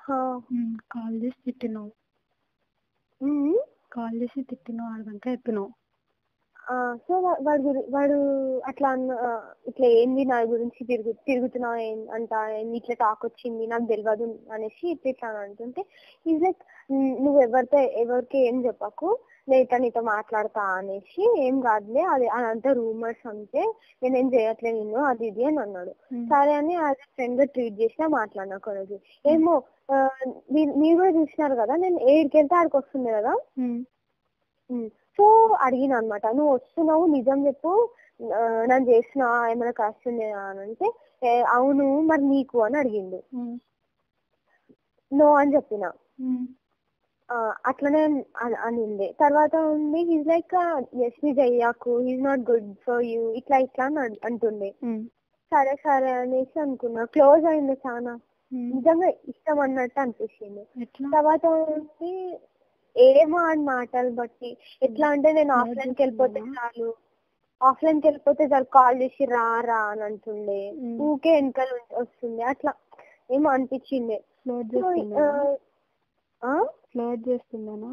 Call చేసి తిట్టినావు ఉమ్. Call చేసి తిట్టినావు ఆడదాకా చెప్పినావు ఆ, సో వా- వాడు గురి- వాడు అట్లా అన్న ఆ, ఇట్లా ఏంది నా గురించి తిరుగు తిరుగుతున్నావు ఏం- అంట ఏంది ఇట్లా టాక్ వచ్చింది నాకు తెలియదు అనేసి ఇట్లా ఇట్లా అని అంటుంటే ఈజ్ లైక్ నువ్వు ఎవరితో ఎవరికి ఏం చెప్పకు నేను ఇట్లా నీతో మాట్లాడతా అనేసి ఏం కాదులే అది అదంతా రూమర్స్ అంతే నేనేం చేయట్లేదు నిన్ను అది ఇది అని అన్నాడు ఉమ్. సరే అని యాజ్ ఫ్రెండ్ గా ట్రీట్ చేసినా మాట్లాడినా ఒక రోజు ఏమో ఆ, మీరు మీరు కూడా చూసినారు కదా నేను ఏడికి వెళ్తే ఆడికి వస్తుంది కదా ఉమ్. సో అడిగిన అనమాట నువ్వు వస్తున్నావు నిజం చెప్పు ఆ, నన్ను చేసిన ఏమైనా కష్టం ఉందేనా అని అంటే "ఏ, అవును మరి నీకు అని అడిగిండు ఉమ్. నో అని చెప్పిన ఉమ్. ఆ, అట్లనే అన్- అనింది తర్వాత ఉంది హీజ్ లైక్ ఎస్ నీ చెయ్యకు he's not good for you ఇట్లా ఇట్లా అని అన్- అంటుండే ఉమ్. సరే సరే అనేసి అనుకున్నా క్లోజ్ అయింది చాలా ఉమ్. నిజంగా ఇష్టం అన్నట్టు అనిపించింది ఎట్లా తర్వాత ఉంది ఏమో అని మాటలు బట్టి ఎట్లా అంటే నేను Flirt ఆఫ్లైన్ కి వెళ్ళిపోతే చేస్తున్నావా? చాలు ఆఫ్లైన్ కి వెళ్ళిపోతే చాలు కాల్ చేసి రా రా అని అంటుండే Mm. ఊకే వెనకాల ఉం- వస్తుండే అట్లా ఏమో అనిపించింది ఫ్లోట్ సో, చేస్తుందా ఆ, ఆ, ఫ్లోట్ చేస్తుందనా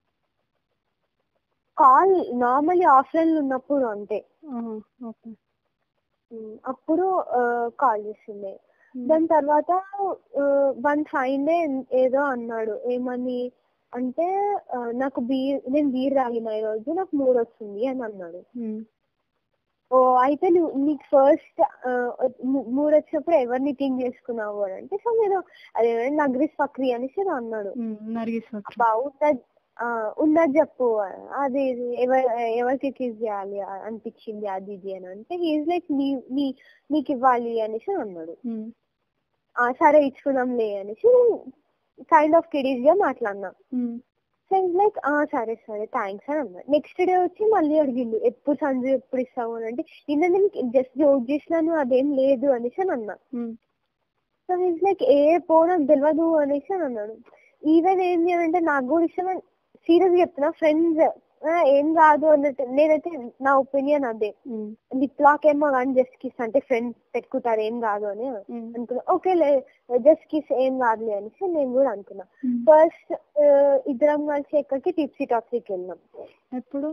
కాల్ నార్మల్లీ ఆఫ్లైన్ లో ఉన్నప్పుడు అంతే ఓకే ఉమ్, అప్పుడు కాల్ చేస్తుండే దాని తర్వాత వన్ ఫైన్ డే ఏదో అన్నాడు ఏమని అంటే ఆ, నాకు బీర్ నేను బీర్ తాగిన ఈ రోజు నాకు మూడు వస్తుంది అని అన్నాడు ఓ అయితే నువ్వు నీకు ఫస్ట్ మూడు వచ్చినప్పుడు ఎవరిని థింక్ చేసుకున్నావు అని అంటే సో మీరు అదే నగరిస్ ఫక్రీ అనేసి ఏదో అన్నాడు నర్గిస్ ఓకే అబ్బా ఉన్నది ఆ, ఉన్నది చెప్పు అది ఇది, ఎవరు ఎవరికి కిస్ చేయాలి అనిపించింది అది ఇది అని అంటే హీజ్ లైక్ నీ నీ నీకు ఇవ్వాలి అనేసి అన్నాడు ఆ, సరే ఇచ్చుకుందాంలే అనేసి కైండ్ ఆఫ్ కిడీస్ గా మాట్లాడినా సో లైక్ ఆ సరే సరే థ్యాంక్స్ అని అన్నా నెక్స్ట్ డే వచ్చి మళ్ళీ అడిగిండు ఎప్పుడు సంజు ఎప్పుడు ఇస్తావు అని అంటే నిన్న నేను జస్ట్ జోక్ చేసినాను అదేం లేదు అనేసి అని అన్నా సో హీస్ లైక్ ఏ పో నాకు తెలియదు అనేసి అని అన్నాడు ఈవెన్ ఏంటి అని అంటే నాకు కూడా ఇష్టం సీరియస్ చెప్తున్నా ఫ్రెండ్స్ ఏం కాదు అన్నట్టు నేనైతే నా ఒపీనియన్ అదే లిప్ లాక్ ఏమో కానీ జస్ట్ కిస్ అంటే ఫ్రెండ్స్ పెట్టుకుంటారు ఏం కాదు అని అనుకున్నా ఓకే జస్ట్ కిస్ ఏం కాదులే అనేసి నేను కూడా అనుకున్నా ఫస్ట్ ఇద్దరం కలిసి ఎక్కడికి టిప్సీ టాక్సీకి వెళ్ళినాం ఎప్పుడు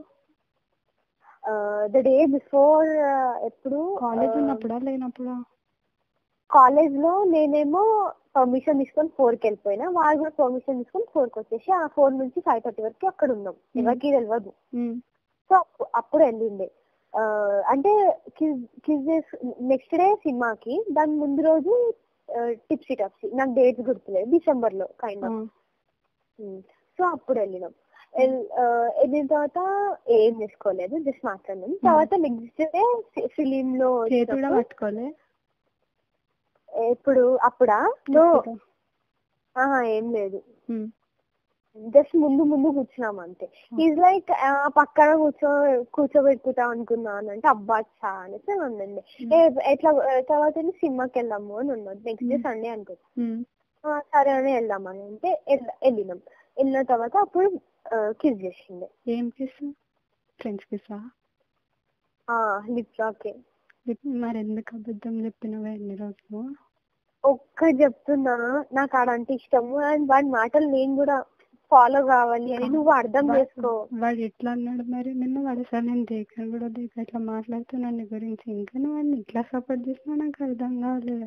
ద డే బిఫోర్ ఎప్పుడు కాలేజ్ ఉన్నప్పుడా లేనప్పుడా కాలేజ్ లో నేనేమో పర్మిషన్ తీసుకొని ఫోర్ కి వెళ్ళిపోయినా వాళ్ళు కూడా పర్మిషన్ తీసుకొని ఫోర్ కి వచ్చేసి ఆ ఫోర్ నుంచి ఫైవ్ థర్టీ వరకు అక్కడ ఉన్నాం ఎవరికి తెలియదు సో అప్పు- అప్పుడు వెళ్ళిండే ఆ, అంటే కిజ్ నెక్స్ట్ డే సినిమాకి దాని ముందు రోజు టిప్సీ టప్సీ నాకు డేట్స్ గుర్తులేదు డిసెంబర్ లో కైండ్ ఆఫ్ సో అప్పుడు వెళ్ళినాం ఎల్- ఆ, వెళ్ళిన తర్వాత ఏం చేసుకోలేదు జస్ట్ మాట్లాడినాం తర్వాత నెక్స్ట్ డే ఫిలిం లో చేతి కూడా వచ్చినప్పుడు- పట్టుకోలే ఎప్పుడు అప్పుడా నో ఎప్పుడు? ఆహా ఏం లేదు ఉమ్. జస్ట్ ముందు ముందు కూర్చున్నాం అంతే ఈజ్ లైక్ పక్కన కూర్చో కూర్చోబెట్టుకుంటా అనుకున్నాను అంటే అబ్బా చా అనేసి అని ఉండండి ఎట్లా ఆ, తర్వాత ఏమో సినిమాకి వెళ్దాము అని ఉన్నాడు నెక్స్ట్ డే సండే అనుకో ఉమ్. ఆ, సరే అని వెళ్దామని అంటే వెళ్ళ- వెళ్ళినాం వెళ్ళిన తర్వాత అప్పుడు కిస్ చేసిండే ఏం కిస్ ఫ్రెండ్స్ కిస్సా లిప్ లాకే మరి ఎందుకు అబద్ధం చెప్పినవే ఎన్ని రోజులు ఒక్క చెప్తున్నా నాకు ఆడంటే ఇష్టము అండ్ వాడి మాటలు నేను కూడా ఫాలో కావాలి అని నువ్వు అర్థం వా- చేసుకో వాడు ఎట్లా అన్నాడు మరి నిన్న వాడు అసలు నేను దేకను కూడా దేక ఇట్లా మాట్లాడుతున్నాను నీ గురించి ఇంకా నువ్వు వాడిని ఇట్లా సపోర్ట్ చేసినా నాకు అర్థం కాలేదు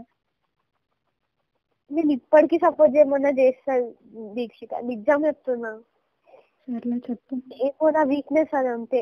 నేను ఇప్పటికీ సపోర్ట్ చేయమన్నా చేస్తా దీక్షిత నిజం చెప్తున్నా సర్లే చెప్పు ఏమో నా వీక్నెస్ అది అంతే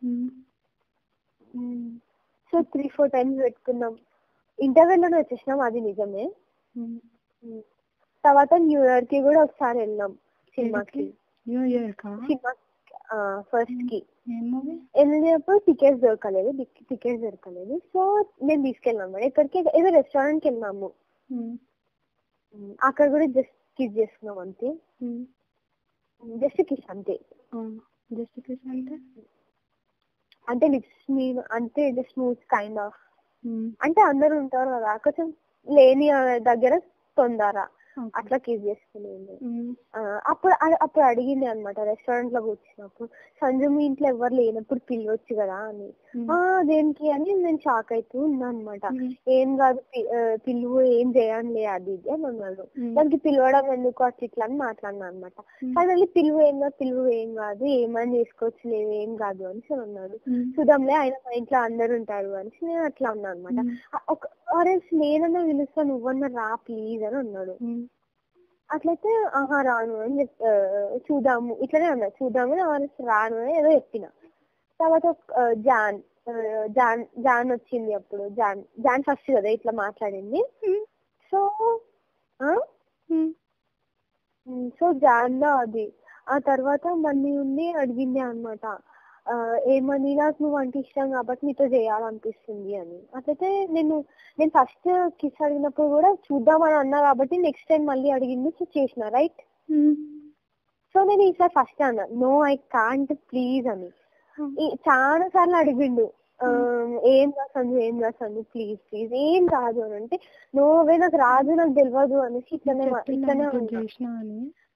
um. So three four times పెట్టుకున్నాం ఇంటర్వెల్ లోనే వచ్చేసినాం అది నిజమే ఉమ్. ఉమ్. తర్వాత న్యూ ఇయర్ కి కూడా ఒకసారి వెళ్ళాం సినిమాకి న్యూ ఇయర్ కా సినిమా ఫస్ట్ కి ఏం మూవీ వెళ్ళినప్పుడు టికెట్స్ దొరకలేదు టికెట్స్ దొరకలేదు సో నేను తీసుకెళ్ళాము ఎక్కడికి ఏదో రెస్టారెంట్ కి వెళ్ళాము ఉమ్, అక్కడ కూడా జస్ట్ కిస్ చేసుకున్నాం అంతే జస్ట్ కిస్ అంతే జస్ట్ కిస్ అంటే అంటే లిప్స్ మీ అంటే just smooth kind of um. అంటే అందరూ ఉంటారు కదా కొంచెం లేని ఆ దగ్గర తొందర Okay. అట్లా కిస్ చేసుకునేది ఉమ్, ఆ, అప్పుడు అ- అప్పుడు అడిగింది అనమాట రెస్టారెంట్ లో కూర్చున్నప్పుడు సంజు మీ ఇంట్లో ఎవరు లేనప్పుడు పిలవచ్చు కదా అని ఉమ్, ఆ దేనికి అని నేను షాక్ అవుతూ ఉన్నా అనమాట ఉమ్, ఏం కాదు పి- ఆ, పిలువు ఏం చేయండి అది ఇది అని అన్నాడు ఉమ్, దానికి పిలవడం ఎందుకు అట్లా ఇట్లా అని మాట్లాడినా అనమాట ఉమ్, కానీ పిలువు ఏం కాదు పిలువు ఏం కాదు ఏమని చేసుకోవచ్చు లేదు ఏం కాదు అని అన్నాడు ఉమ్, చూద్దాంలే ఆయన మా ఇంట్లో అందరు ఉంటారు అని నేను అట్లా అన్నా అనమాట ఉమ్, ఒక ఆరెంజ్ నేనన్నా పిలుస్తా నువ్వన్నా రా ప్లీజ్ అని అన్నాడు ఉమ్, అట్లయితే ఆహా రాను అని చెప్ ఆ, చూద్దాము ఇట్లనే అన్నా చూద్దాము ఆరెంజ్ రాను అని ఏదో చెప్పిన తర్వాత ఆ, జాన్ ఆ, జాన్ జాన్ వచ్చింది అప్పుడు జాన్ జాన్ ఫస్ట్ కదా ఇట్లా మాట్లాడింది ఉమ్, సో ఆ? ఉమ్, ఉమ్, సో జాన్ లో అది ఆ తర్వాత మళ్ళీ ఉండి అడిగింది అనమాట ఏమని నాకు నువ్వు అంటే ఇష్టం కాబట్టి నీతో చేయాలనిపిస్తుంది అని అట్లయితే నేను నేను ఫస్ట్ కిస్ అడిగినప్పుడు కూడా చూద్దామని అన్నా కాబట్టి నెక్స్ట్ టైం మళ్ళీ అడిగింది సో చేసిన రైట్ ఉమ్, సో నేను ఈసారి ఫస్ట్ అన్నా నో ఐ కాంట్ ప్లీజ్ అని ఉమ్, ఈ చాలా సార్లు అడిగిండు ఆ, ఏం రాసాను ఏం రాసాను ప్లీజ్ ప్లీజ్ ఏం రాదు అని అంటే నోవే నాకు రాదు నాకు తెలియదు అనేసి ఇట్లనే మా- చెప్పిండు ఇట్లనే నాతో ఉన్నా చేసిన అని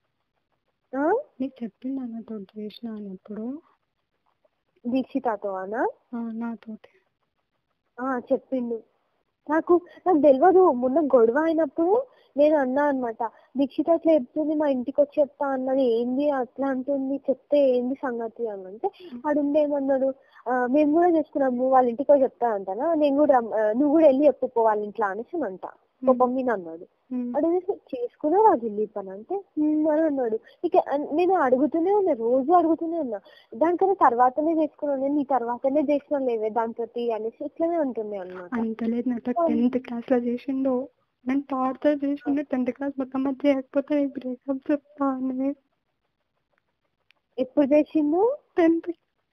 ఆ? నీకు చెప్పిండు నాతో చేసిన అని ఎప్పుడు దీక్షితతో అనా ఆ, నాతోటి ఆ చెప్పిండు నాకు నాకు తెలియదు మొన్న గొడవ అయినప్పుడు నేను అన్నా అనమాట దీక్షిత అట్లా చెప్తుంది మా ఇంటికి వచ్చి చెప్తా అన్నది ఏంది అట్లా అంటుంది చెప్తే ఏంది సంగతి అని అంటే అడుండి ఏమన్నాడు "ఆ, మేము కూడా చేసుకున్నాము వాళ్ళ ఇంటికి వచ్చి చెప్తా అంటానా నేను కూడా రమ్- ఆ, నువ్వు కూడా వెళ్ళి చెప్పుకో వాళ్ళ ఇంట్లో అనేసి అని అంట కోపం మీద అన్నాడు ఉమ్, అడిగేసి చేసుకున్నా అది ఇల్లు పని అంటే "హ్మ్" అని అన్నాడు ఇక అన్- నేను అడుగుతూనే ఉన్నా రోజు అడుగుతూనే ఉన్నా దానికన్నా తర్వాతనే చేసుకున్నాను నేను నీ తర్వాతనే చేసిన లేవే దాంతో అనేసి ఇట్లనే ఉంటుంది అన్నమాట అంత లేదు నాతో టెన్త్ క్లాస్ లో చేసిండు నేను టార్చర్ చేసిండు టెన్త్ క్లాస్ మొత్తం అది చేయకపోతే బ్రేకప్ చెప్తా అని ఎప్పుడు చేసిండు టెన్త్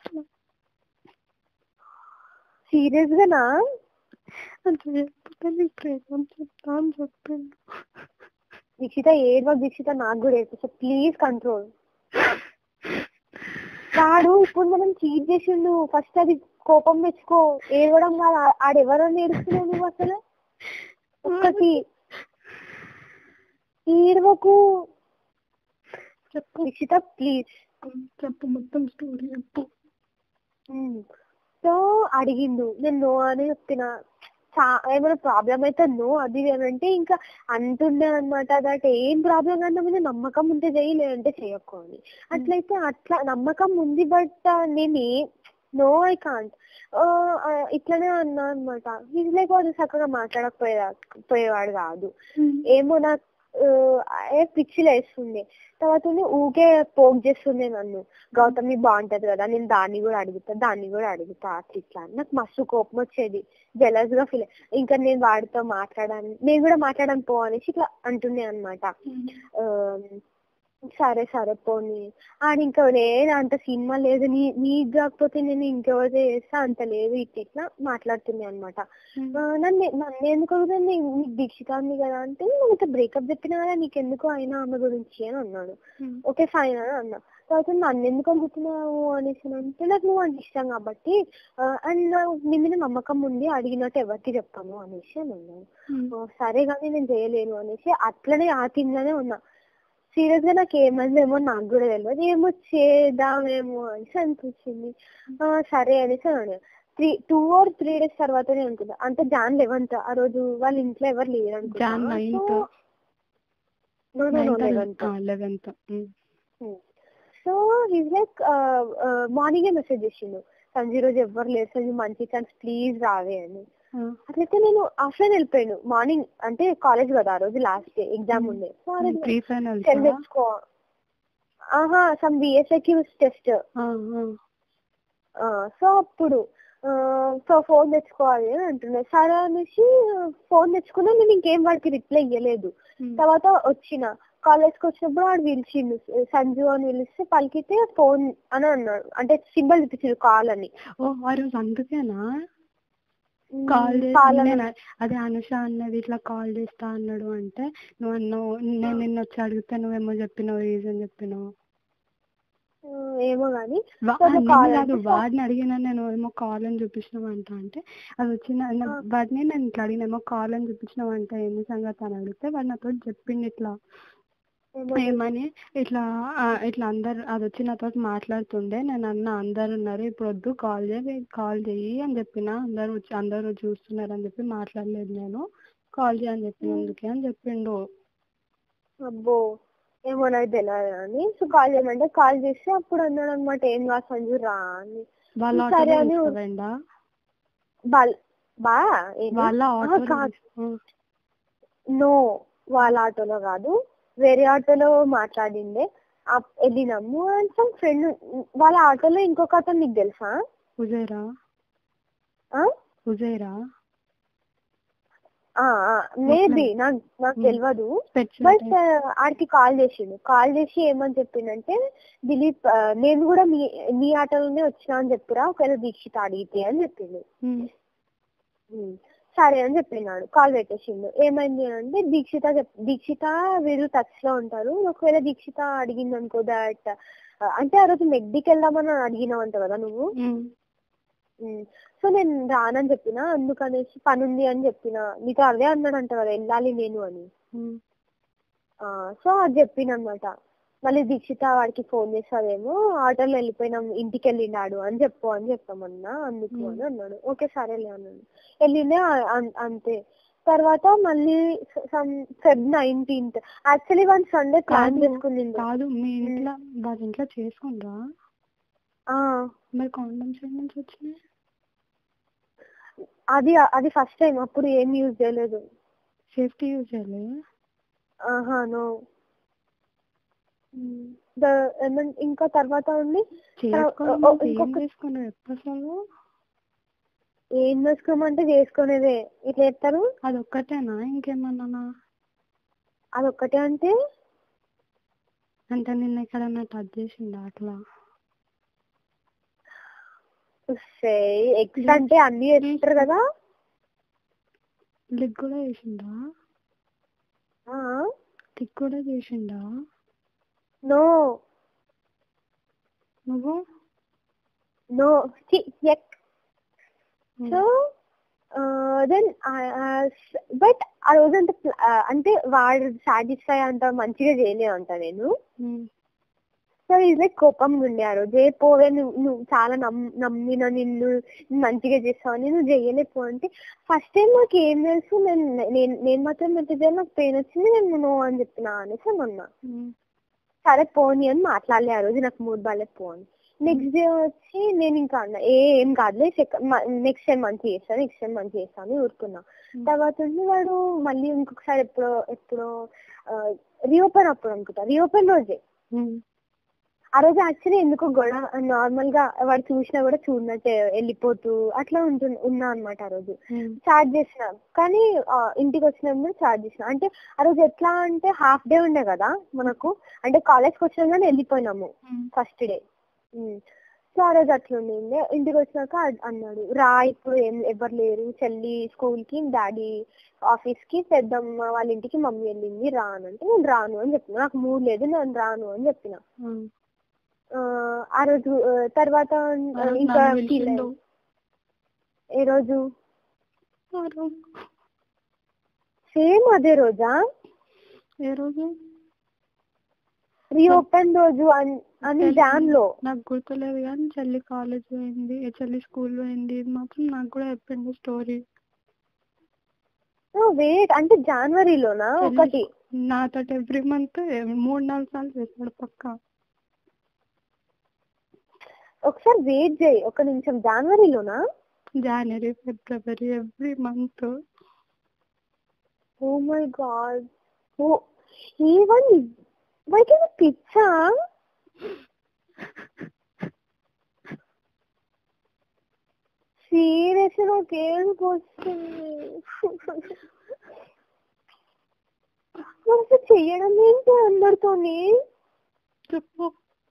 సీరియస్ గానా అది చేయకపోతే నీకు బ్రేకప్ చెప్తా అని చెప్పిండు దీక్షిత ఏడవ దీక్షిత నాకు కూడా ఏడిపిస్తా ప్లీజ్ కంట్రోల్ వాడు ఇప్పుడు మనం చీట్ చేసిండు ఫస్ట్ అది కోపం తెచ్చుకో ఏడవడం కాదు ఆ- ఆడెవరో నేర్చుకున్నావు నువ్వు అసలు ఒక్కటి ఏడవకు చెప్పు దీక్షిత ప్లీజ్ చెప్పు మొత్తం స్టోరీ చెప్పు సో అడిగిండు నేను నో అని చెప్పిన చా ఏమైనా ప్రాబ్లం అయితే నో అది ఇది అని అంటే ఇంకా అంటుండే అనమాట దట్ ఏం ప్రాబ్లం కన్నా మీద నమ్మకం ఉంటే చేయి లేదంటే చేయకు అని అట్లయితే అట్లా నమ్మకం ఉంది బట్ నేను నో ఐ కాంట్ ఇట్లనే అన్నా అనమాట ఇది లైక్ వాడు చక్కగా మాట్లాడకపోయే పోయేవాడు కాదు ఏమో నాకు ఆ, ఏ పిచ్చి లేస్తుండే తర్వాత ఉండి ఊకే పోక్ చేస్తుండే నన్ను గౌతమి బాగుంటది కదా నేను దాన్ని కూడా అడుగుతా దాన్ని కూడా అడుగుతా అట్లా ఇట్లా అని. నాకు మస్తు కోపం వచ్చేది జెలస్ గా ఫీల్ ఇంకా నేను వాడితో మాట్లాడాను నేను కూడా మాట్లాడను పో అనేసి ఇట్లా అంటుండే అనమాట సరే సరే పోనీ ఆడ ఇంకా లేదు అంత సినిమా లేదు నీ నీకు కాకపోతే నేను ఇంకెవరితో చేస్తా అంత లేదు ఇట్లా ఇట్లా మాట్లాడుతుంది అనమాట నన్ను నన్ను ఎందుకు అడుగుతుంది నీకు దీక్షిత ఉంది కదా అంటే నువ్వు బ్రేకప్ చెప్పినా కదా నీకెందుకు అయినా ఆమె గురించి అని అన్నాడు ఓకే ఫైన్ అని అన్నా తర్వాత నన్ను ఎందుకు అడుగుతున్నావు అనేసి అని అంటే నాకు నువ్వు అంటే ఇష్టం కాబట్టి అండ్ నీ మీద నమ్మకం ఉంది అడిగినట్టు ఎవరికి చెప్పాను అనేసి అని అన్నాను "ఓ, సరే కానీ నేను చేయలేను అనేసి అట్లనే ఆ థింగ్లోనే ఉన్నా సీరియస్ గా నాకు ఏమైందేమో నాకు కూడా తెలియదు ఏమో చేద్దామేమో అనేసి అనిపించింది "ఆ, సరే అనేసి అన్నాడు three two or three days తర్వాతనే అనుకుంటా అంటే జాన్ లెవెన్త్ ఆ రోజు వాళ్ళ ఇంట్లో ఎవరు లేరు Jan ninth eleventh eleventh so he's like మార్నింగే మెసేజ్ చేసిండు సంజు ఈ రోజు ఎవ్వరు లేరు సంజు మంచి ఛాన్స్ ప్లీజ్ రావే అని అట్లయితే నేను ఆఫ్లైన్ వెళ్ళిపోయాను మార్నింగ్ అంటే కాలేజ్ కదా ఆ రోజు లాస్ట్ డే ఎగ్జామ్ ఉండే సో ఆ రోజు ప్రీ ఫైనల్స్ సెల్ తెచ్చుకో ఆహా సమ్ బిఎస్ఐక్యూస్ టెస్ట్ సో అప్పుడు సో ఫోన్ తెచ్చుకోవాలి అని అంటున్నా సరే అనేసి ఫోన్ తెచ్చుకున్నా నేను ఇంకేం వాడికి రిప్లై ఇవ్వలేదు తర్వాత వచ్చిన కాలేజ్ కి వచ్చినప్పుడు వాడు పిలిచిండు సంజు అని పిలిస్తే పలికితే ఫోన్ అని అన్నాడు అంటే సింబల్ చూపించిండు కాల్ అని ఓ ఆ రోజు అందుకేనా కాల్ కాల్ అని నేను అదే అనుష అన్నది ఇట్లా కాల్ చేస్తా అన్నాడు అంటే నువ్వు అన్నావు నేను నిన్న వచ్చి అడిగితే నువ్వేమో చెప్పినావు రీజన్ చెప్పినావు ఆ, ఏమో గాని వా- సో ఆ, నేను కాల్ కాదు అంటే వాడిని అడిగిన నేను ఏమో కాల్ అని చూపించినావంట అంటే అది వచ్చిన నా- ఆ. వాడిని నేను ఇట్లా అడిగిన ఏమో కాల్ అని చూపించినావంట ఏంది సంగతి అని అడిగితే వాడు నాతో చెప్పిండు ఇట్లా ఏమో ఏమని ఇట్లా ఆ, ఇట్లా అందరు అది వచ్చి నాతో మాట్లాడుతుండే నేను అన్న అందరు ఉన్నారు ఇప్పుడు వద్దు కాల్ చేయి కాల్ చెయ్యి అని చెప్పిన అందరు వచ్చి అందరూ చూస్తున్నారు అని చెప్పి మాట్లాడలేదు నేను కాల్ చేయని చెప్పిన అందుకే అని చెప్పిండు అబ్బో ఏమో నాకు తెలియదు అని సో కాల్ చేయమంటే కాల్ చేస్తే అప్పుడు అన్నాడు అనమాట ఏం కాదు సంజు రా అని వాళ్ళ సరే ఆటోలో అని తీసుకుపోయిండా బల్ బా ఏంటి? వాళ్ళ ఆహా, ఆటోలో కాదు తీసు- నో వాళ్ళ ఆటోలో కాదు వేరే ఆటోలో మాట్లాడిండే అప్- వెళ్ళినాము అండ్ సమ్ ఫ్రెండ్ వాళ్ళ ఆటోలో ఇంకొక అతను నీకు తెలుసా ఉజైరా ఆ? ఉజైరా మేబీ నాకు నాకు Hmm. తెలియదు పెట్స్ బట్ ఆడికి కాల్ చేసిండు కాల్ చేసి ఏమని చెప్పిండంటే దిలీప్ ఆ, నేను కూడా మీ మీ ఆటోలోనే వచ్చినా అని చెప్పిరా ఒకవేళ దీక్షిత అడిగితే అని చెప్పిండు ఉమ్. సరే అని చెప్పినాడు కాల్ పెట్టేసిండు ఏమైంది అంటే దీక్షిత చెప్ దీక్షిత వీళ్ళు టచ్ లో ఉంటారు ఒకవేళ దీక్షిత అడిగింది అనుకో దాట్ అంటే ఆ రోజు మెగ్డికి వెళ్దామని అడిగినావు అంట కదా నువ్వు ఉమ్. సో నేను రానని చెప్పిన అందుకనేసి పని ఉంది అని చెప్పిన నీతో అదే అన్నాడంట కదా వెళ్ళాలి నేను అని ఆ, సో అది చెప్పిన అనమాట మళ్ళీ దీక్షిత వాడికి ఫోన్ చేస్తాదేమో ఆటోలో వెళ్ళిపోయినాం ఇంటికి వెళ్ళినాడు అని చెప్పు అని చెప్పామన్నా అందుకు Hmm. అని అన్నాడు ఓకే సరేలే అన్నాడు వెళ్ళిండే ఆ- అం- అంతే తర్వాత మళ్ళీ Feb nineteenth actually one Sunday plan కాదు, చేసుకునిండు కాదు మీ ఇంట్లో వాళ్ళ ఇంట్లో చేసుకుందా ఆ, మరి కాండమ్స్ ఏం నుంచి వచ్చినాయి అది అది ఫస్ట్ టైం అప్పుడు ఏం యూజ్ చేయలేదు సేఫ్టీ యూజ్ చేయాలి ఆహా నో ఇంకా తర్వాత ఉండి చేసుకోవడం ఓ, అంటే ఏం ఇంకొక- చేసుకున్నావు ఎప్పుడు అసలు ఏం చేసుకోమంటే చేసుకునేదే ఇట్లా చెప్తారు అది ఒక్కటేనా ఇంకేమన్నా అదొక్కటే అంటే అంటే నిన్న ఎక్కడన్నా టచ్ చేసిందా అట్లా ఎక్స్ అంటే అన్ని చేస్తారు కదా లిక్ కూడా చేసిందా ఆ టిక్ కూడా చేసిండా నో నువ్వు నో ఎక్ సో దెన్ బట్ ఆ రోజు అంత అంటే వాడు సాటిస్ఫై అంత మంచిగా చేయలేదు అంట నేను ఉమ్, సో ఈజ్ లైక్ కోపం ఉండే ఆ రోజు ఏ పోవే నువ్వు నువ్వు చాలా నమ్ నమ్మిన నిన్ను మంచిగా చేస్తావు నువ్వు చేయలేపో అంటే ఫస్ట్ టైం నాకు ఏం తెలుసు నేను నేను నేను మాత్రం ఎంత చేయాలి నాకు పెయిన్ వచ్చింది నేను నో అని చెప్పిన అనేసి అని అన్నా ఉమ్, సరే పోనీ అని మాట్లాడలే ఆ రోజు నాకు మూడు బాగాలేదు పోని నెక్స్ట్ డే వచ్చి నేను ఇంకా అన్నా ఏ ఏం కాదులే నెక్స్ట్ టైం మంచి చేస్తాను నెక్స్ట్ టైం మంచి చేస్తాను ఊరుకున్నా Hmm. తర్వాత ఉండి వాడు మళ్ళీ ఇంకొకసారి ఎప్పుడో ఎప్పుడో రీఓపెన్ అప్పుడు అనుకుంటా రీఓపెన్ రోజే ఉమ్, ఆ రోజు యాక్చువల్లీ ఎందుకో గొడవ నార్మల్ గా వాడు చూసినా కూడా చూడనట్టే వెళ్ళిపోతూ అట్లా ఉంటు ఉన్నా అనమాట ఆ రోజు ఉమ్, చార్జ్ చేసిన కానీ ఆ, ఇంటికి వచ్చినప్పుడు చార్జ్ చేసిన అంటే ఆ రోజు ఎట్లా అంటే హాఫ్ డే ఉండే కదా మనకు అంటే కాలేజ్కి వచ్చినాం వెళ్ళిపోయినాము ఉమ్, ఫస్ట్ డే సో ఆ రోజు అట్లా ఉండింది ఇంటికి వచ్చినాక అడ్- అన్నాడు రా ఇప్పుడు ఏం ఎవరు లేరు చెల్లి స్కూల్ కి డాడీ ఆఫీస్ కి పెద్దమ్మ వాళ్ళ ఇంటికి మమ్మీ వెళ్ళింది రా అని అంటే నేను రాను అని చెప్పిన నాకు మూడు లేదు నేను రాను అని చెప్పిన ఉమ్. ఆ, ఆ రోజు ఆ, తర్వాత ఆ రోజు ఇంకా నన్ను feel పిలిచిండు. అయ్యింది. ఏ రోజు ఆ రోజు సేమ్ అదే రోజా ఏ రోజు రీఓపెన్ రోజు అన్- అని తెలీదు. జాన్ లో నాకు గుర్తులేదు కానీ చెల్లి కాలేజ్ పోయింది ఏ చెల్లి స్కూల్ పోయింది ఇది మాత్రం నాకు కూడా చెప్పిండు స్టోరీ వెయిట్ అంటే జనవరిలోనా ఒకటి నాతో ఎవ్రీ మంత్ మూడు నాలుగు సార్లు చేస్తాడు పక్క ఒకసారి వెయిట్ చేయి ఒక నిమిషం జనవరిలోనా జనవరి ఫిబ్రవరి every month oh my god oh even wait పిచ్చా సీరియస్ నాకు ఏడుపు వస్తుంది అసలు చెయ్యడం ఏంటి అందరితోని చెప్పు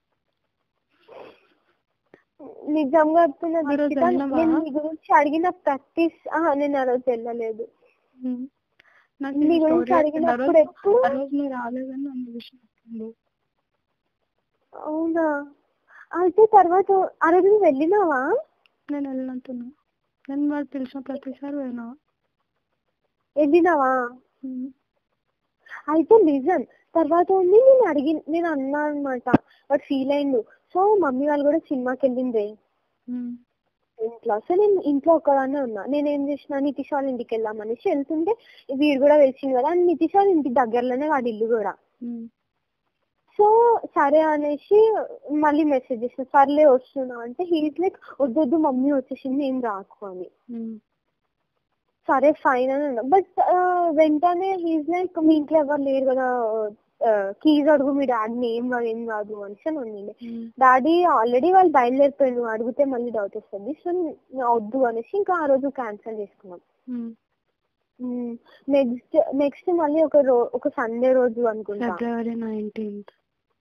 నిజంగా చెప్తున్నా ఆ రోజు దీక్షిత, వెళ్ళావా? నేను నీ గురించి అడిగిన ప్రతి ఆహా, నేను ఆ రోజు వెళ్ళలేదు ఉమ్. నాకు నీ ఈ గురించి story అడిగినప్పుడు వచ్చింది. ఆ రోజు- ఎప్పుడు ఆ రోజు నువ్వు రాలేదని నన్ను విషయం చెప్పిండు. అవునా అయితే తర్వాత ఆ రోజు నువ్వు వెళ్ళినావా నేను వెళ్ళినట్టున్నా నేను వాడు పిలిచిన ప్రతిసారి పోయినా వెళ్ళినావా ఉమ్. అయితే లిజన్ తర్వాత ఉంది నేను అడిగి నేను అన్నా అనమాట వాడు ఫీల్ అయిండు సో మమ్మీ వాళ్ళు కూడా సినిమాకి వెళ్ళింది ఉమ్. ఇంట్లో సో నేను ఇంట్లో ఒక్కదాన్నే ఉన్నా నేను ఏం చేసిన నితీష్ వాళ్ళ ఇంటికి వెళ్దామనేసి వెళ్తుంటే వీడు కూడా వెలిసింది కదా అండ్ నితీష్ వాళ్ళ ఇంటి దగ్గరలోనే వాడి ఇల్లు కూడా ఉమ్. సో సరే అనేసి మళ్ళీ మెసేజ్ చేసిన సర్లే వస్తున్నా అంటే హీస్ లైక్ వద్దొద్దు మమ్మీ వచ్చేసింది ఏం రాకు అని ఉమ్. సరే ఫైన్ అని అన్నా బట్ వెంటనే హీస్ లైక్ మీ ఇంట్లో ఎవరు లేరు కదా కీజ్ అడుగు మీ డాడీని ఏం కాదు ఏం కాదు అనేసి అని ఉండింది ఉమ్. డాడీ ఆల్రెడీ వాళ్ళు బయలుదేరిపోయారు అడిగితే మళ్ళీ డౌట్ వస్తుంది సో వద్దు అనేసి ఇంకా ఆ రోజు క్యాన్సిల్ చేసుకున్నాం ఉమ్. నెక్స్ట్ నెక్స్ట్ మళ్ళీ ఒక రో ఒక సండే రోజు అనుకుంటా ఫిబ్రవరి నైన్టీన్త్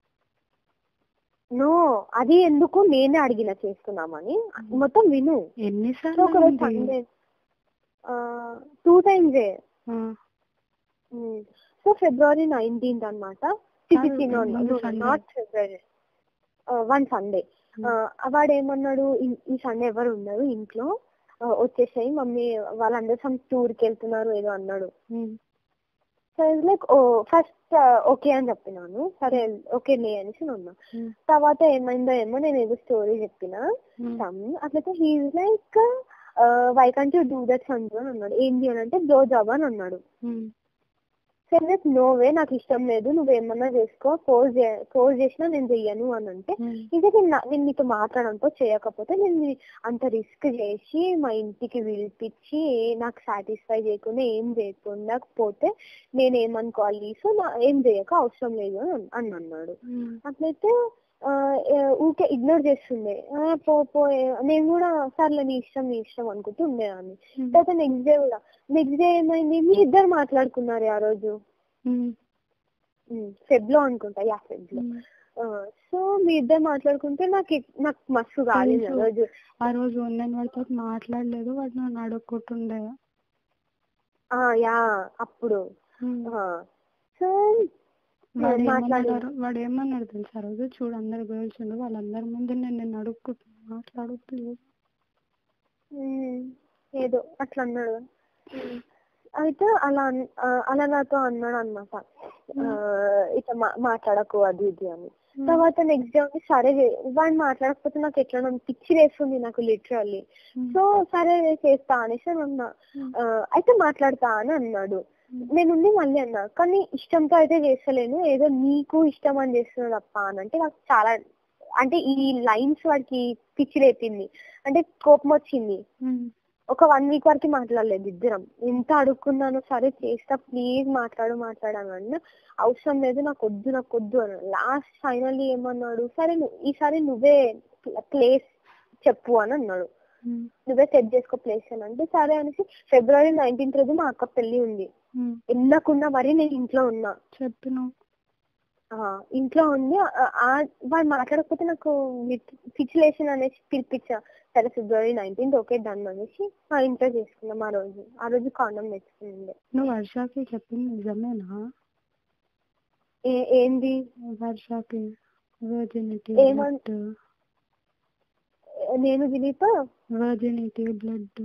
నో అది ఎందుకు నేనే అడిగిన చేసుకున్నామని మొత్తం విను సో ఎన్నిసార్లు ఒక రోజు ఉంది? సండే టూ టైమ్స్ ఆ. సో ఫిబ్రవరి నైన్టీన్త్ అనమాట ముందు Sunday. నాట్ ఫిబ్రవరి వన్ సండే వాడు ఏమన్నాడు "ఈ- ఈ సండే ఎవరు ఉన్నారు ఇంట్లో ఆ, వచ్చేసాయి మమ్మీ వాళ్ళందరూ సమ్ టూర్ కి వెళ్తున్నారు ఏదో అన్నాడు um. So like oh first okay అని చెప్పినాను సరే ఓకే లే అనేసి నేను ఉన్నా ఉమ్. తర్వాత ఏమైందో ఏమో నేను ఏదో స్టోరీ చెప్పిన ఉమ్. సమ్ అట్లయితే he's like why can't you do that Sanju అని అన్నాడు ఏంటి అని అంటే బ్లో జాబ్ అని అన్నాడు ఉమ్. సరే నాకు నో వే నాకు ఇష్టం లేదు నువ్వేమన్నా చేసుకో ఫోర్స్ ఫోర్స్ చేసినా నేను చెయ్యను అని అంటే ఉమ్. ఇదే నేను నా- నేను నీతో మాట్లాడంతో చేయకపోతే నేను నీ- అంత రిస్క్ చేసి మా ఇంటికి పిలిపించి నాకు సాటిస్ఫై చేయకుండా ఏం చేయకుండా పోతే నేను ఏమనుకోవాలి సో నా ఏం చేయక అవసరం లేదు అని అన్- అని అన్నాడు ఉమ్. అట్లయితే ఆ, ఏ- ఊకే ఇగ్నోర్ చేస్తుండే ఆ, పో పో ఏ- నేను కూడా సర్లే నీ ఇష్టం నీ ఇష్టం అనుకుంటూ ఉండేదాన్ని ఉమ్. తర్వాత నెక్స్ట్ డే కూడా నెక్స్ట్ డే ఏమైంది మీ ఇద్దరు మాట్లాడుకున్నారు ఆ రోజు ఉమ్. ఫెబ్ లో అనుకుంటా యా ఫెబ్ లో ఉమ్. సో మీ ఇద్దరు మాట్లాడుకుంటే నాకు ఎక్- నాకు మస్తు కాలేదు ఆ తెలుసు. రోజు ఆ రోజు నేను వాడితో మాట్లాడలేదు వాడు నన్ను అడుక్కుంటుండే ఆ యా అప్పుడు ఉమ్. సో వాడు మాట్లాడు ఏమన్నాడు వాడు ఏమన్నాడు తెలుసా ఆ రోజు చూడు అందరు గర్ల్స్ ఉండు వాళ్ళందరి ముందు నేను నిన్ను అడుక్కుంటున్నా మాట్లాడట్లేదు ఉమ్, ఏదో అట్లా అన్నాడు అయితే అలా అన్- ఆ, అలా నాతో అన్నాడు అనమాట ఇట్లా మా- మాట్లాడకు అది ఇది అని తర్వాత నెక్స్ట్ డే ఉంది సరే చే- వాడు మాట్లాడకపోతే నాకు ఎట్లా పిచ్చి వేస్తుంది నాకు లిటరల్లీ సో సరే చేస్తా అనేసి అని అన్నా ఆ, అయితే మాట్లాడతా అని అన్నాడు నేనుండి మళ్ళీ అన్నా కానీ ఇష్టంతో అయితే చేస్తలేను ఏదో నీకు ఇష్టం అని చేస్తున్నాడు తప్ప అని అంటే నాకు చాలా అంటే ఈ లైన్స్ వాడికి పిచ్చి లేపింది అంటే కోపం వచ్చింది ఒక వన్ వీక్ వరకు మాట్లాడలేదు ఇద్దరం ఎంత అడుక్కున్నానో సరే చేస్తా ప్లీజ్ మాట్లాడు మాట్లాడాను అన్న అవసరం లేదు నాకు వద్దు నాకు వద్దు అన్నాడు లాస్ట్ ఫైనల్లీ ఏమన్నాడు సరే నువ్వు ఈసారి నువ్వే ప్లేస్ చెప్పు అని అన్నాడు నువ్వే సెట్ చేసుకో ప్లేస్ అని అంటే సరే అనేసి ఫిబ్రవరి నైన్టీన్త్ రోజు మా అక్క పెళ్లి ఉంది వెళ్ళకుండా మరి నేను ఇంట్లో ఉన్నా చెప్పినావు ఆ, ఇంట్లో ఉండి ఆ- ఆ- వాడు మాట్లాడకపోతే నాకు సిచ్యులేషన్ అనేసి పిలిపించా సరే ఫిబ్రవరి నైన్టీన్త్ ఓకే డన్ అనేసి మా ఇంట్లో చేసుకున్నాం ఆ రోజు ఆ రోజు కాండం తెచ్చుకుంది నువ్వు వర్షాకి చెప్పింది నిజమేనా ఏ ఏంది వర్షాకి వర్జినిటీ ఏమన్- బ్లడ్ నేను దిలీప వర్జినిటీ బ్లడ్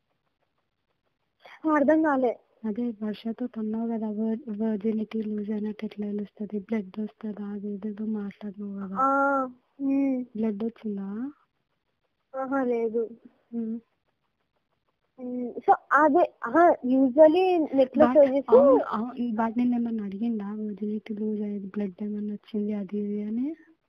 అర్థం కాలే అదే వర్షతో అన్నావు కదా వర్జినిటీ లూజ్ అయినట్టు ఎట్లా తెలుస్తుంది బ్లడ్ వస్తుందా అది ఏదేదో మాట్లాడినావు కదా ఆ, ఉమ్, బ్లడ్ వచ్చిందా ఆహా లేదు ఉమ్. సో అదే యూజువలీ నెట్ లో బట్ సెర్చ్ చేసి అవును, అవును, బట్ నేను ఏమన్నా అడిగిందా వర్జినిటీ లూజ్ అయ్యేది బ్లడ్ ఏమన్నా వచ్చింది అది ఇది అని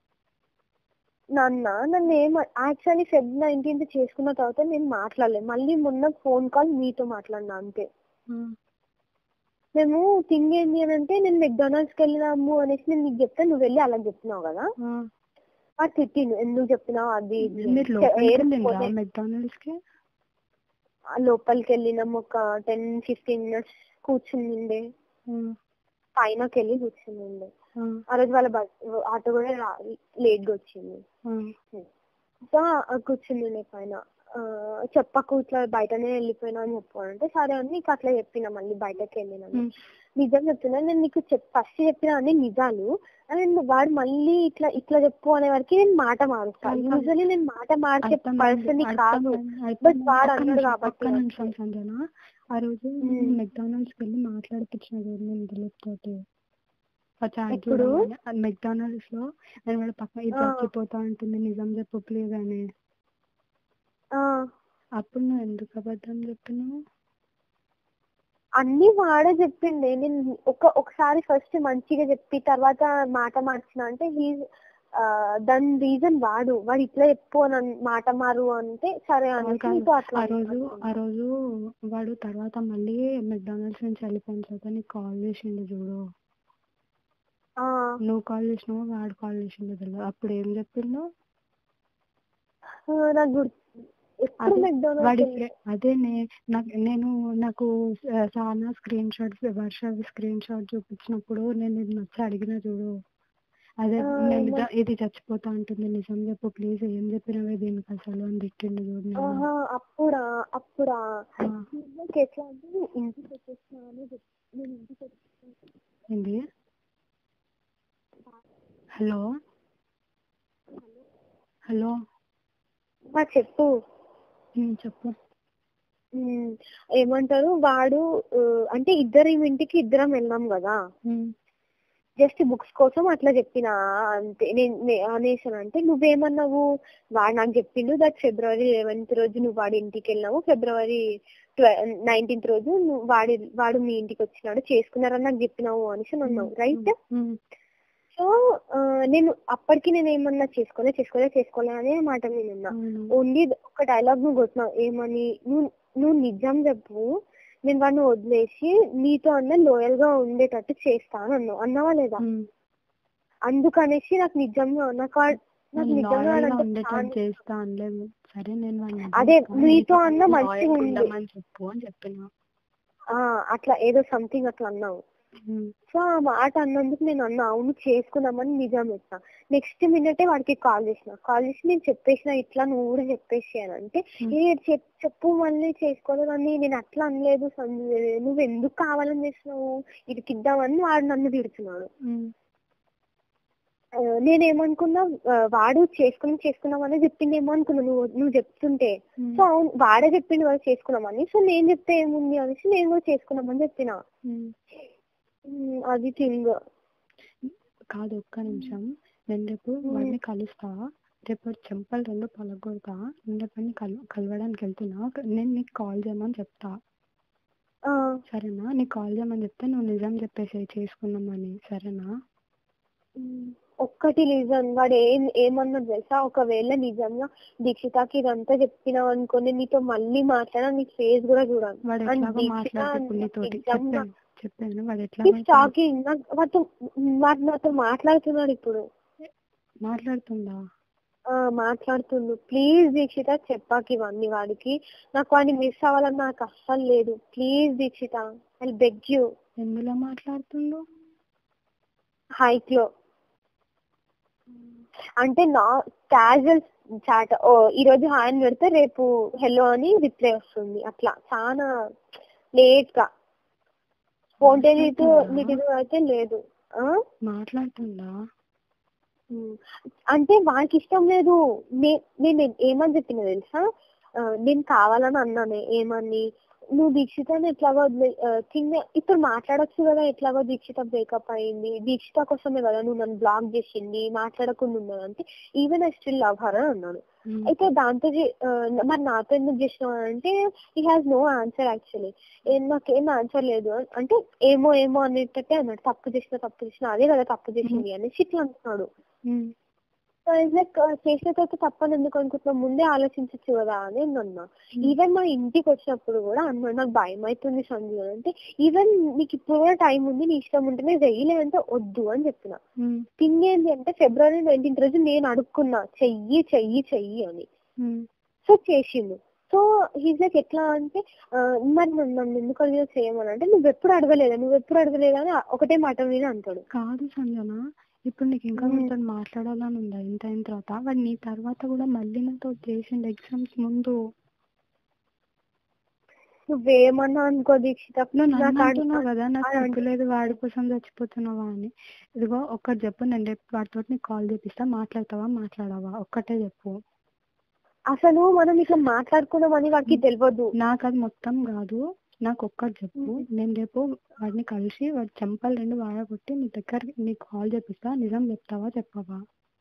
నాన్న నన్ను ఏం యాక్చువల్లీ ఫెబ్ నైన్టీన్త్ చేసుకున్న తర్వాత నేను మాట్లాడలేదు మళ్ళీ మొన్న ఫోన్ కాల్ మీతో మాట్లాడినా అంతే ఆ, మేము థింగ్ ఏంటి అని అంటే నేను మెక్డానల్డ్స్కి వెళ్ళినాము అనేసి నేను నీకు చెప్తే నువ్వు వెళ్ళి అలా చెప్పినావు కదా ఆ. ఆ తిట్టిండు ఎందుకు చెప్పినావు అది ఇది అని. మీరు లోపలికి ఏం వెళ్ళిండ్రా పోలే. మెక్డానల్డ్స్ కి ఆ లోపలికి వెళ్ళినాం ఒక టెన్ ఫిఫ్టీన్ మినిట్స్ కూర్చుండే ఆ, పైనకి వెళ్ళి కూర్చుండే ఆ, ఆ రోజు వాళ్ళ బస్ ఆటో కూడా లేట్ గా వచ్చింది ఆ. సో కూర్చుండే పైన ఆ, చెప్పకు ఇట్లా బయటనే వెళ్ళిపోయినా అని చెప్పు అంటే సరే అని నీకు అట్లా చెప్పిన మళ్ళీ బయటకి వెళ్ళినా ఉమ్. నిజం చెప్తున్నా నేను నీకు చెప్ ఫస్ట్ చెప్పిన అన్ని నిజాలు అండ్ వాడు మళ్ళీ ఇట్లా ఇట్లా చెప్పు అనే వరకు నేను మాట మారుస్తా అర్థం- యూజువల్లీ నేను మాట మార్చే అర్థమైంది, పర్సన్ కాదు అర్థమైంది, బట్ అర్థమైంది. వాడు ఒక్క అన్నాడు నిమిషం, కాబట్టి ఒక్క నిమిషం సంజన ఆ రోజు ఉమ్. మెక్డానల్డ్స్ కి వెళ్ళి మాట్లాడిపించిన చూడు నేను దిలీప్ తోటి ఆ చాట్ ఎప్పుడు? చూడమని మెక్డానల్డ్స్ లో నేను వాడు పక్కన ఇది ఆ. చచ్చిపోతా ఉంటుంది నిజం చెప్పు ప్లీజ్ అని ఆ, అప్పుడు నువ్వు ఎందుకు అబద్ధం చెప్పినావు అన్ని వాడే చెప్పిండే నేను ఒక ఒకసారి ఫస్ట్ మంచిగా చెప్పి తర్వాత మాట మార్చిన అంటే హీ దాని రీజన్ వాడు వాడు ఇట్లా చెప్పు అని అన్- మాట మారు అంటే సరే కాదు, అని కాదు. నీతో అట్లా ఆ రోజు అన్నాను. ఆ రోజు వాడు తర్వాత మళ్ళీ మెక్డానల్డ్స్ నుంచి వెళ్ళిపోయిన తర్వాత నీకు కాల్ చేసిండు చూడు ఆ, నువ్వు కాల్ చేసినావు వాడు కాల్ చేసిండు తెలియదు అప్పుడు ఏం చెప్పిండు ఆ, నాకు గుర్తు ఎప్పుడు అదే మెక్డోనల్డ్స్ వాడి వెళ్ళి- ఫ్రె- అదే నే- నాకు నేను నాకు ఆ, చాలా screenshots Varsha screenshot చూపించినప్పుడు నేను ఇది నచ్చి అడిగిన చూడు అదే ఆ, నేను ఏమని? ఇద- ఇది చచ్చిపోతా ఉంటుంది నిజం చెప్పు ప్లీజ్ ఏం చెప్పినవే దీనికి అసలు అని తిట్టిండు చూడు నేను ఆహా, అప్పుడా అప్పుడా ఆ, నాకు ఎట్లా అంటే నేను ఇంటికి వచ్చేసిన అని చెప్- నేను ఇంటికి వచ్చేసిన ఏంది హలో హలో ఆ, చెప్పు ఉమ్, చెప్పు ఉమ్, ఏమంటారు వాడు ఆ, అంటే ఇద్దరు ఇంటికి ఇద్దరం వెళ్ళాం కదా ఉమ్, జస్ట్ బుక్స్ కోసం అట్లా చెప్పిన అంతే నేను నే- అనేసాను అంటే నువ్వేమన్నావు వాడు నాకు చెప్పిండు దట్ ఫిబ్రవరి లెవెన్త్ రోజు నువ్వు వాడి ఇంటికి వెళ్ళావు ఫిబ్రవరి నైన్టీన్త్ రోజు నువ్వు వాడి వాడు మీ ఇంటికి వచ్చినాడు చేసుకున్నారని నాకు చెప్పినావు అనేసి అన్నావు రైట్ ఉమ్, సో నేను అప్పటికి నేను ఏమన్నా చేసుకోలే చేసుకోలే చేసుకోలే అనే మాట నేను ఉన్నా అవును. ఓన్లీ ఒక డైలాగ్ నువ్వు కొట్టినావు ఏమని నువ్వు నువ్వు నిజం చెప్పు నేను వాడిని వదిలేసి నీతో అన్న లోయల్ గా ఉండేటట్టు చేస్తాను అన్నావు అన్నావా లేదా ఉమ్. అందుకనేసి నాకు నిజంగా నాకు వాడ్- నాకు నేను నిజంగా loyal గా వాడంటే ఉండేటట్టు చాలా- చేస్తా అనలేదు సరే నేను వాడిని అదే వదిలేస్తా, నీతో నీతో అన్న loyal మంచిగా గా ఉంది. ఉండమని చెప్పు అని చెప్పిన ఆ, అట్లా ఏదో సంథింగ్ అట్లా అన్నావు ఉమ్, సో ఆ మాట అన్నందుకు నేను అన్నా అవును చేసుకుందామని నిజం చెప్తా నెక్స్ట్ మినిటే వాడికి కాల్ చేసిన కాల్ చేసి నేను చెప్పేసిన ఇట్లా నువ్వు కూడా చెప్పేసి అని అంటే Hmm. ఏ చెప్- చెప్పు మళ్ళీ చేసుకోలేదని నేను అట్లా అనలేదు సంజయ్ నువ్వు ఎందుకు కావాలని చేసినావు ఇరికిద్దామని వాడు నన్ను తిడుతున్నాడు ఉమ్, ఆ, నేనేమనుకున్నా ఆ, వాడు చేసుకుని చేసుకున్నామని చెప్పిందేమో అనుకున్నా నువ్వు నువ్వు చెప్తుంటే ఉమ్, సో అవును వాడే చెప్పిండు కదా చేసుకున్నామని సో నేను చెప్తే ఏముంది అనేసి నేను కూడా చేసుకున్నామని చెప్పిన ఉమ్. ఉమ్, అది థింగ్ కాదు ఒక్క నిమిషం నేను రేపు వాడిని కలుస్తా రేపు వాడి చెంపలు రెండు పలగొడతా నేను రేపు వాడిని కలు కలవడానికి వెళ్తున్నా ఒక- నేను నీకు కాల్ చేయమని చెప్తా సరేనా నీకు కాల్ చేయమని చెప్తే నువ్వు నిజం చెప్పేసి చేసుకున్నామని సరేనా ఒక్కటి రీజన్ వాడు ఏం ఏమన్నాడు తెలుసా ఒకవేళ నిజంగా దీక్షితకి ఇదంతా చెప్పినావు అనుకోని నీతో మళ్ళీ మాట్లాడా నీ ఫేస్ కూడా చూడాలి వాడు And ఎట్లాగో దీక్షిత మాట్లాడుతుంది నీతోటి నిజంగా చెప్పాను చెప్పాను వాడు ఎట్లా టాకింగ్ వాడు వాడు నాతో మాట్లాడుతున్నాడు ఇప్పుడు మాట్లాడుతుందా ఆ మాట్లాడుతుండు ప్లీజ్ దీక్షిత చెప్పాకి ఇవన్నీ వాడికి నాకు వాడిని మిస్ అవ్వాలని నాకు అస్సలు లేదు please Dikshita I beg you ఎందులో మాట్లాడుతుండు హైక్ లో అంటే నా క్యాజువల్ చాట్ ఓ ఈ రోజు హాయ్ అని పెడితే రేపు హెలో అని రిప్లై వస్తుంది అట్లా చాలా లేట్ గా స్పాంటేనిటీ అయితే లేదు ఆ మాట్లాడుతుందా ఉమ్. అంటే వానికి ఇష్టం లేదు నే- నేను ఏమని చెప్పిన తెలుసా ఆ, నేను కావాలని అన్నానే ఏమని నువ్వు దీక్షితని ఎట్లాగో వదిలే ఆ, కింద ఇప్పుడు మాట్లాడొచ్చు కదా ఎట్లాగో దీక్షిత బ్రేకప్ అయింది దీక్షిత కోసమే కదా నువ్వు నన్ను బ్లాక్ చేసింది మాట్లాడకుండా ఉన్నావు అంటే even I still love her అని అన్నాడు ఉమ్, అయితే దాంతో చే- ఆ, మరి నాతో ఎందుకు చేసినావు అని అంటే ఈ హ్యాస్ నో ఆన్సర్ యాక్చువల్లీ నాకేం ఆన్సర్ లేదు అంటే ఏమో ఏమో అనేటట్టే అన్నాడు తప్పు చేసిన తప్పు చేసిన అదే కదా తప్పు చేసింది అనేసి ఇట్లా అంటున్నాడు ఉమ్, లైక్ చేసిన తర్వాత తప్పని ఎందుకు అనుకుంటున్నావు ముందే ఆలోచించచ్చు కదా అని నేను అన్నా ఈవెన్ మా ఇంటికి వచ్చినప్పుడు కూడా అన్నాడు నాకు భయం అవుతుంది సంజు అని అంటే ఈవెన్ నీకు ఇప్పుడు కూడా టైం ఉంది నీ ఇష్టం ఉంటేనే వెయ్యలేదంటే వద్దు అని చెప్పిన ఉమ్, థింగ్ ఏంటి అంటే ఫిబ్రవరి నైన్టీన్త్ రోజు నేను అడుక్కున్నా చెయ్యి చెయ్యి చెయ్యి అని ఉమ్, సో చేసిండు సో హీజ్ లైక్ ఎట్లా అంటే ఆ, మరి నన్ను నన్ను ఎందుకు అడిగా చేయమని అంటే నువ్వు ఎప్పుడు అడగలేదా నువ్వు ఎప్పుడు అడగలేదా అని ఒకటే మాట మీద అంటాడు కాదు సంజన ఇప్పుడు నీకు ఇంకా ఉమ్. వాడితో మాట్లాడాలని ఉందా ఇంత అయిన తర్వాత వాడు నీ తర్వాత కూడా మళ్ళీ నాతో చేసిండు ఎగ్జామ్స్ ముందు నువ్వేమన్నా అనుకో దీక్షిత నువ్వు నాకు నన్ను అర్థం- అంటున్నావు కదా నాకు అది సిగ్గు లేదు వాడి కోసం చచ్చిపోతున్నావా అని ఇదిగో ఒక్కటి చెప్పు నేను రేపు వాడితో నీకు కాల్ చేపిస్తా మాట్లాడతావా మాట్లాడవా ఒక్కటే చెప్పు అసలు మనం ఇట్లా మాట్లాడుకున్నామని వాడికి తెలియదు నాకు అది మొత్తం కాదు నాకు ఒక్కటి చెప్పు నేను రేపు వాడిని కలిసి వాడి చెంపలు రెండు వాడగొట్టి నీ దగ్గర నీకు కాల్ చేపిస్తా నిజం చెప్తావా చెప్పవా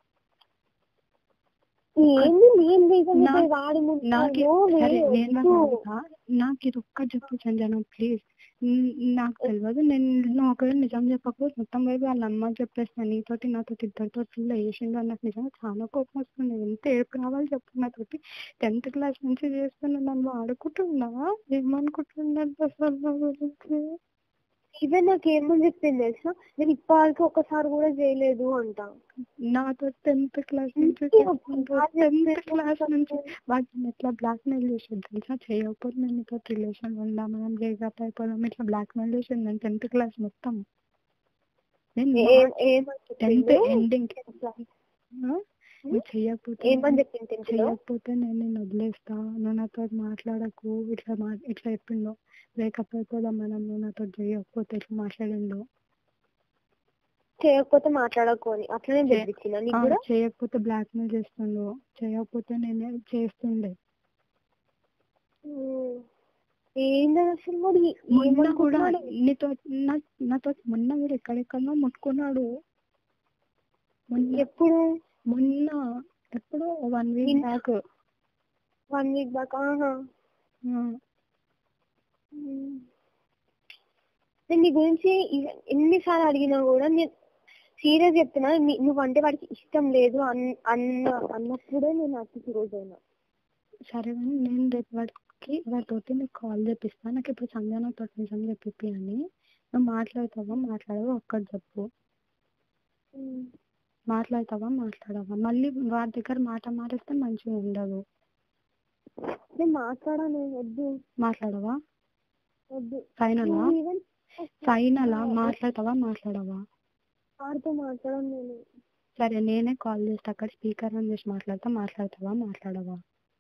ఏంది నేను రీజన్ నా- వాడి ముందు నాకు అయ్యో, సరే వే- నేను వద్దు. వాడిని అడుగుతా. నాకు ఇది ఒక్కటి చెప్పు సంజన ప్లీజ్ నాకు తెలియదు నేను నువ్వు ఒకవేళ నిజం చెప్పకపోతే మొత్తం పోయి వాళ్ళ అమ్మ చెప్పేస్తాను నీతోటి నాతోటి ఇద్దరితో ఫుల్ వేసిండు అని నాకు నిజంగా చాలా కోపం వస్తుంది ఎంత ఏడుపు రావాలి చెప్పు నాతోటి టెన్త్ క్లాస్ నుంచి చేస్తున్నా నన్ను ఆడుకుంటున్నా ఏమనుకుంటున్నాను అసలు నా గురించి ఈవెన్ నాకు ఏమని చెప్పింది తెలుసా నేను ఇప్పటివరకు ఒకసారి కూడా చేయలేదు అంట నాతో టెన్త్ క్లాస్ నుంచి ఇంకే టెన్త్ క్లాస్ నుంచి వాటిని ఎట్లా బ్లాక్ మెయిల్ చేసింది తెలుసా చేయకపోతే నేను నీతో రిలేషన్ ఉందా మనం బ్రేకప్ అయిపోదాం ఇట్లా బ్లాక్ మెయిల్ చేసింది నేను టెన్త్ క్లాస్ మొత్తం నేను ఏం- ఏమని టెన్త్ చెప్పిండు ఎండింగ్ నువ్వు చెయ్యకపోతే ఏమని చెప్పింది టెన్త్ లో చెయ్యకపోతే నేను నిన్ను వదిలేస్తా నువ్వు నాతో మాట్లాడకు ఇట్లా మా ఇట్లా చెప్పిండు బ్రేకప్ అయిపోదాం మనం నువ్వు నాతో చేయకపోతే ఇట్లా మాట్లాడిండు చేయకపోతే మాట్లాడకు అని అట్లనే చే- బెదిరించిన నీకు ఆ, కూడా చేయకపోతే బ్లాక్ మెయిల్ చేస్తుండు చేయకపోతే నేనే చేస్తుండే ఉమ్. ఏంది అసలు వాడు ఏ- మొన్న కూడా ఏమనుకుంటున్నాడు? నీతో నా- నాతో మొన్న కూడా ఎక్కడెక్కడో ముట్టుకున్నాడు మొన్న ఎప్పుడు మొన్న ఎప్పుడో వన్ వీక్ ఇన్- బ్యాక్ వన్ వీక్ బ్యాక్ ఆహా ఉమ్. నేను నీ గురించి ఇ- ఎన్నిసార్లు అడిగినా కూడా నేను సీరియస్ చెప్తున్నా నీ- నువ్వంటే వాడికి ఇష్టం లేదు అన్- అన్న అన్నప్పుడే నేను అతికి రోజు అయినా సరే కానీ నేను రేపు వాడికి వాడితోటి నీకు కాల్ చేపిస్తా నాకు ఇప్పుడు సంజన తోటి నిజం చెప్పి అని నువ్వు మాట్లాడతావా మాట్లాడవా ఒక్కటి చెప్పు మాట్లాడతావా మాట్లాడవా మళ్ళీ వాడి దగ్గర మాట మారేస్తే మంచిగా ఉండదు నేను మాట్లాడాను వద్దు మాట్లాడవా వద్దు ఫైనలా నువ్వు even ఫైనలా మాట్లాడతావా మాట్లాడవా వాడితో మాట్లాడను నేను సరే నేనే కాల్ చేస్తా అక్కడ స్పీకర్ ఆన్ చేసి మాట్లాడతా మాట్లాడతావా మాట్లాడవా